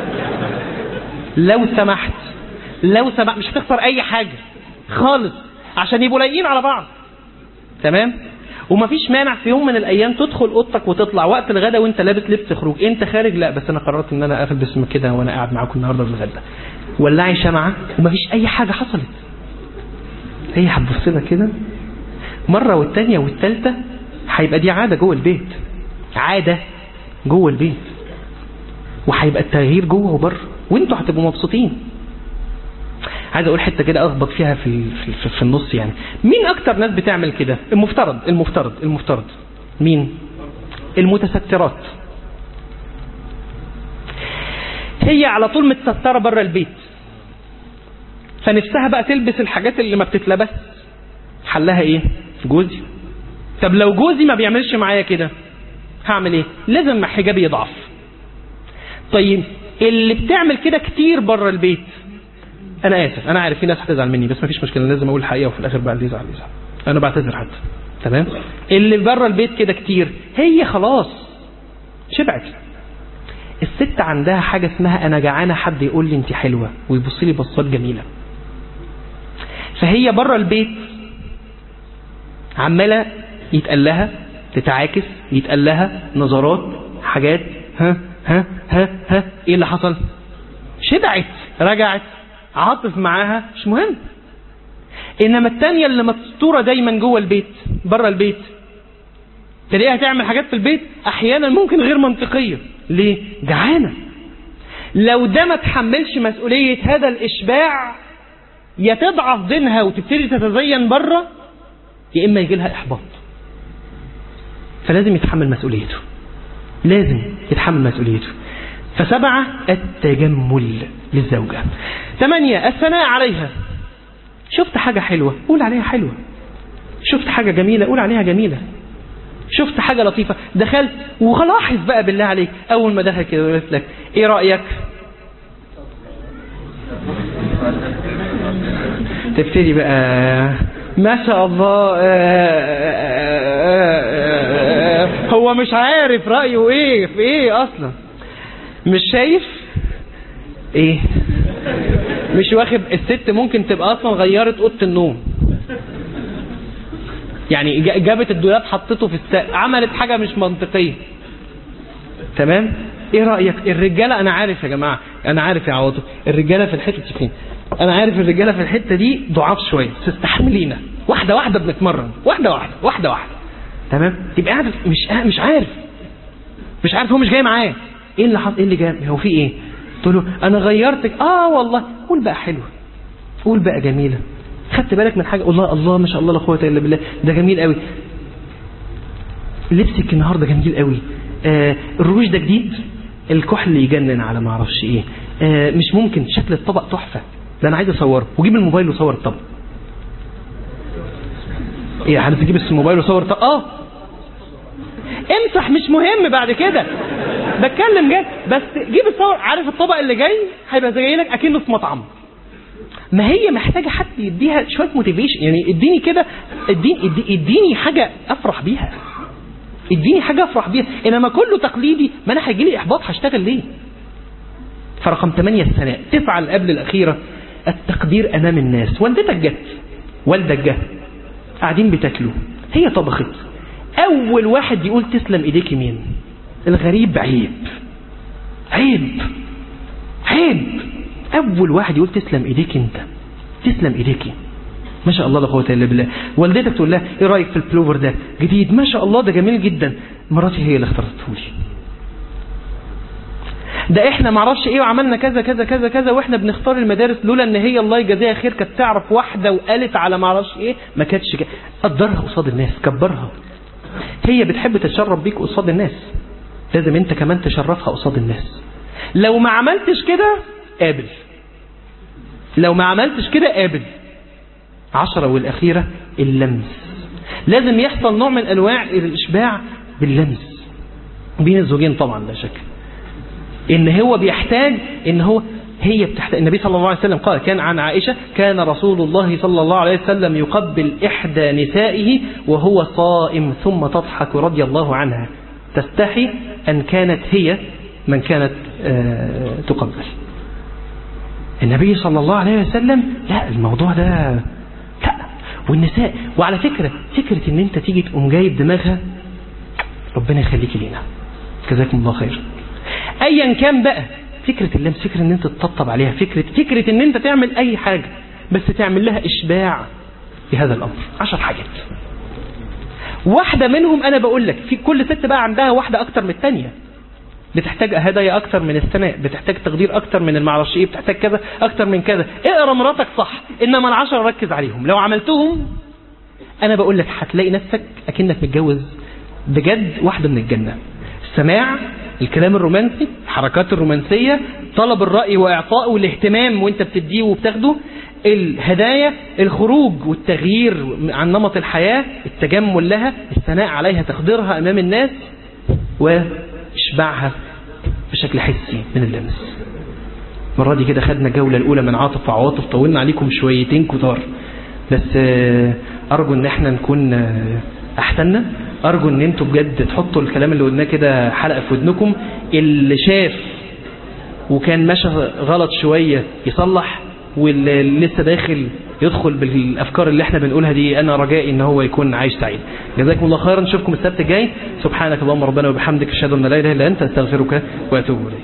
لو سمحت لو سمحت مش هتخسر اي حاجه خالص عشان يبقوا لايقين على بعض تمام ومفيش مانع في يوم من الايام تدخل اوضتك وتطلع وقت الغدا وانت لابس لبس خروج انت خارج لا بس انا قررت ان انا البس كده وانا قاعد معاكم النهارده في الغدا ولعي شمعه ومفيش اي حاجه حصلت هي هتبص لك كده مره والتانيه والتالته هيبقى دي عاده جوه البيت عاده جوه البيت وهيبقى التغيير جوه وبره وانتوا هتبقوا مبسوطين عايز اقول حته كده اخبط فيها في في, في النص يعني مين اكتر ناس بتعمل كده المفترض المفترض المفترض مين المتسترات هي على طول متستره بره البيت فنفسها بقى تلبس الحاجات اللي ما بتتلبس حلها ايه جوزي طب لو جوزي ما بيعملش معايا كده هعمل ايه لازم حجابي يضعف طيب اللي بتعمل كده كتير بره البيت انا اسف انا عارف في ناس هتزعل مني بس ما فيش مشكله لازم اقول الحقيقه وفي الاخر بقى اللي يزعل يزعل انا بعتذر حتى تمام اللي بره البيت كده كتير هي خلاص شبعت الست عندها حاجه اسمها انا جعانه حد يقول لي انت حلوه ويبص لي بصات جميله فهي بره البيت عماله يتقال لها تتعاكس يتقال لها نظرات حاجات ها ها ها ها ايه اللي حصل شبعت رجعت عاطف معاها مش مهم انما التانية اللي مستورة دايما جوه البيت بره البيت تلاقيها تعمل حاجات في البيت احيانا ممكن غير منطقية ليه جعانة لو ده ما تحملش مسؤولية هذا الاشباع يا تضعف دينها وتبتدي تتزين بره يا اما يجي لها احباط فلازم يتحمل مسؤوليته لازم يتحمل مسؤوليته فسبعة التجمل للزوجة ثمانية الثناء عليها شفت حاجة حلوة قول عليها حلوة شفت حاجة جميلة قول عليها جميلة شفت حاجة لطيفة دخلت ولاحظ بقى بالله عليك أول ما دخل كده قلت لك إيه رأيك تبتدي بقى ما شاء الله هو مش عارف رأيه ايه في ايه اصلا مش شايف ايه مش واخد الست ممكن تبقى اصلا غيرت اوضه النوم يعني جابت الدولاب حطته في السقف عملت حاجه مش منطقيه تمام ايه رايك الرجاله انا عارف يا جماعه انا عارف يا عواطف الرجاله في الحته دي فين انا عارف الرجاله في الحته دي ضعاف شويه بس استحملينا واحده واحده بنتمرن واحده واحده واحده واحده تمام تبقى قاعد مش مش عارف مش عارف هو مش جاي معاه ايه اللي حصل ايه اللي جاي هو في ايه تقول له انا غيرتك اه والله قول بقى حلوه قول بقى جميله خدت بالك من حاجه الله الله ما شاء الله لا قوه الا بالله ده جميل قوي لبسك النهارده جميل قوي آه الروج ده جديد الكحل يجنن على ما اعرفش ايه آه مش ممكن شكل الطبق تحفه ده انا عايز اصوره وجيب الموبايل وصور الطبق ايه عايز تجيب الموبايل وصور الطبق اه امسح مش مهم بعد كده بتكلم جد بس جيب الصور عارف الطبق اللي جاي هيبقى زي لك اكنه في مطعم ما هي محتاجه حد يديها شويه موتيفيشن يعني اديني كده اديني اديني حاجه افرح بيها اديني حاجه افرح بيها انما كله تقليدي ما انا هيجي لي احباط هشتغل ليه فرقم 8 الثناء تسعة اللي قبل الاخيره التقدير امام الناس والدتك جت والدك جه قاعدين بتاكلوا هي طبخت اول واحد يقول تسلم ايديك مين الغريب عيب عيب عيب اول واحد يقول تسلم ايديك انت تسلم ايديكي ما شاء الله لا قوه الا بالله والدتك تقول لها ايه رايك في البلوفر ده جديد ما شاء الله ده جميل جدا مراتي هي اللي اختارته لي ده احنا معرفش ايه وعملنا كذا كذا كذا كذا واحنا بنختار المدارس لولا ان هي الله يجازيها خير كانت تعرف واحده وقالت على معرفش ايه ما كانتش كده قدرها قصاد الناس كبرها هي بتحب تتشرف بيك قصاد الناس لازم انت كمان تشرفها قصاد الناس لو ما عملتش كده قابل لو ما عملتش كده قابل عشرة والأخيرة اللمس لازم يحصل نوع من أنواع الإشباع باللمس بين الزوجين طبعا لا شك إن هو بيحتاج إن هو هي بتحتاج النبي صلى الله عليه وسلم قال كان عن عائشة كان رسول الله صلى الله عليه وسلم يقبل إحدى نسائه وهو صائم ثم تضحك رضي الله عنها تستحي أن كانت هي من كانت آه تقبل النبي صلى الله عليه وسلم لا الموضوع ده لا والنساء وعلى فكرة فكرة ان انت تيجي تقوم جايب دماغها ربنا يخليك لينا جزاكم الله خير ايا كان بقى فكرة اللمس فكرة ان انت تطبطب عليها فكرة فكرة ان انت تعمل اي حاجة بس تعمل لها اشباع بهذا الامر عشر حاجات واحدة منهم انا بقول لك في كل ست بقى عندها واحدة اكتر من الثانيه بتحتاج هدايا اكتر من الثناء بتحتاج تقدير اكتر من المعرفش ايه بتحتاج كذا اكتر من كذا اقرا مراتك صح انما العشرة ركز عليهم لو عملتهم انا بقول لك هتلاقي نفسك اكنك متجوز بجد واحدة من الجنة السماع الكلام الرومانسي الحركات الرومانسية طلب الرأي وإعطائه والاهتمام وانت بتديه وبتاخده الهدايا الخروج والتغيير عن نمط الحياة التجمل لها الثناء عليها تقديرها أمام الناس وإشباعها بشكل حسي من اللمس المرة دي كده خدنا الجولة الأولى من عاطف وعواطف طولنا عليكم شويتين كتار بس أرجو إن احنا نكون أحسننا أرجو إن انتوا بجد تحطوا الكلام اللي قلناه كده حلقة في ودنكم اللي شاف وكان ماشي غلط شوية يصلح واللي لسه داخل يدخل بالافكار اللي احنا بنقولها دي انا رجائي ان هو يكون عايش سعيد جزاكم الله خيرا نشوفكم السبت الجاي سبحانك اللهم ربنا وبحمدك اشهد ان لا اله الا انت استغفرك واتوب اليك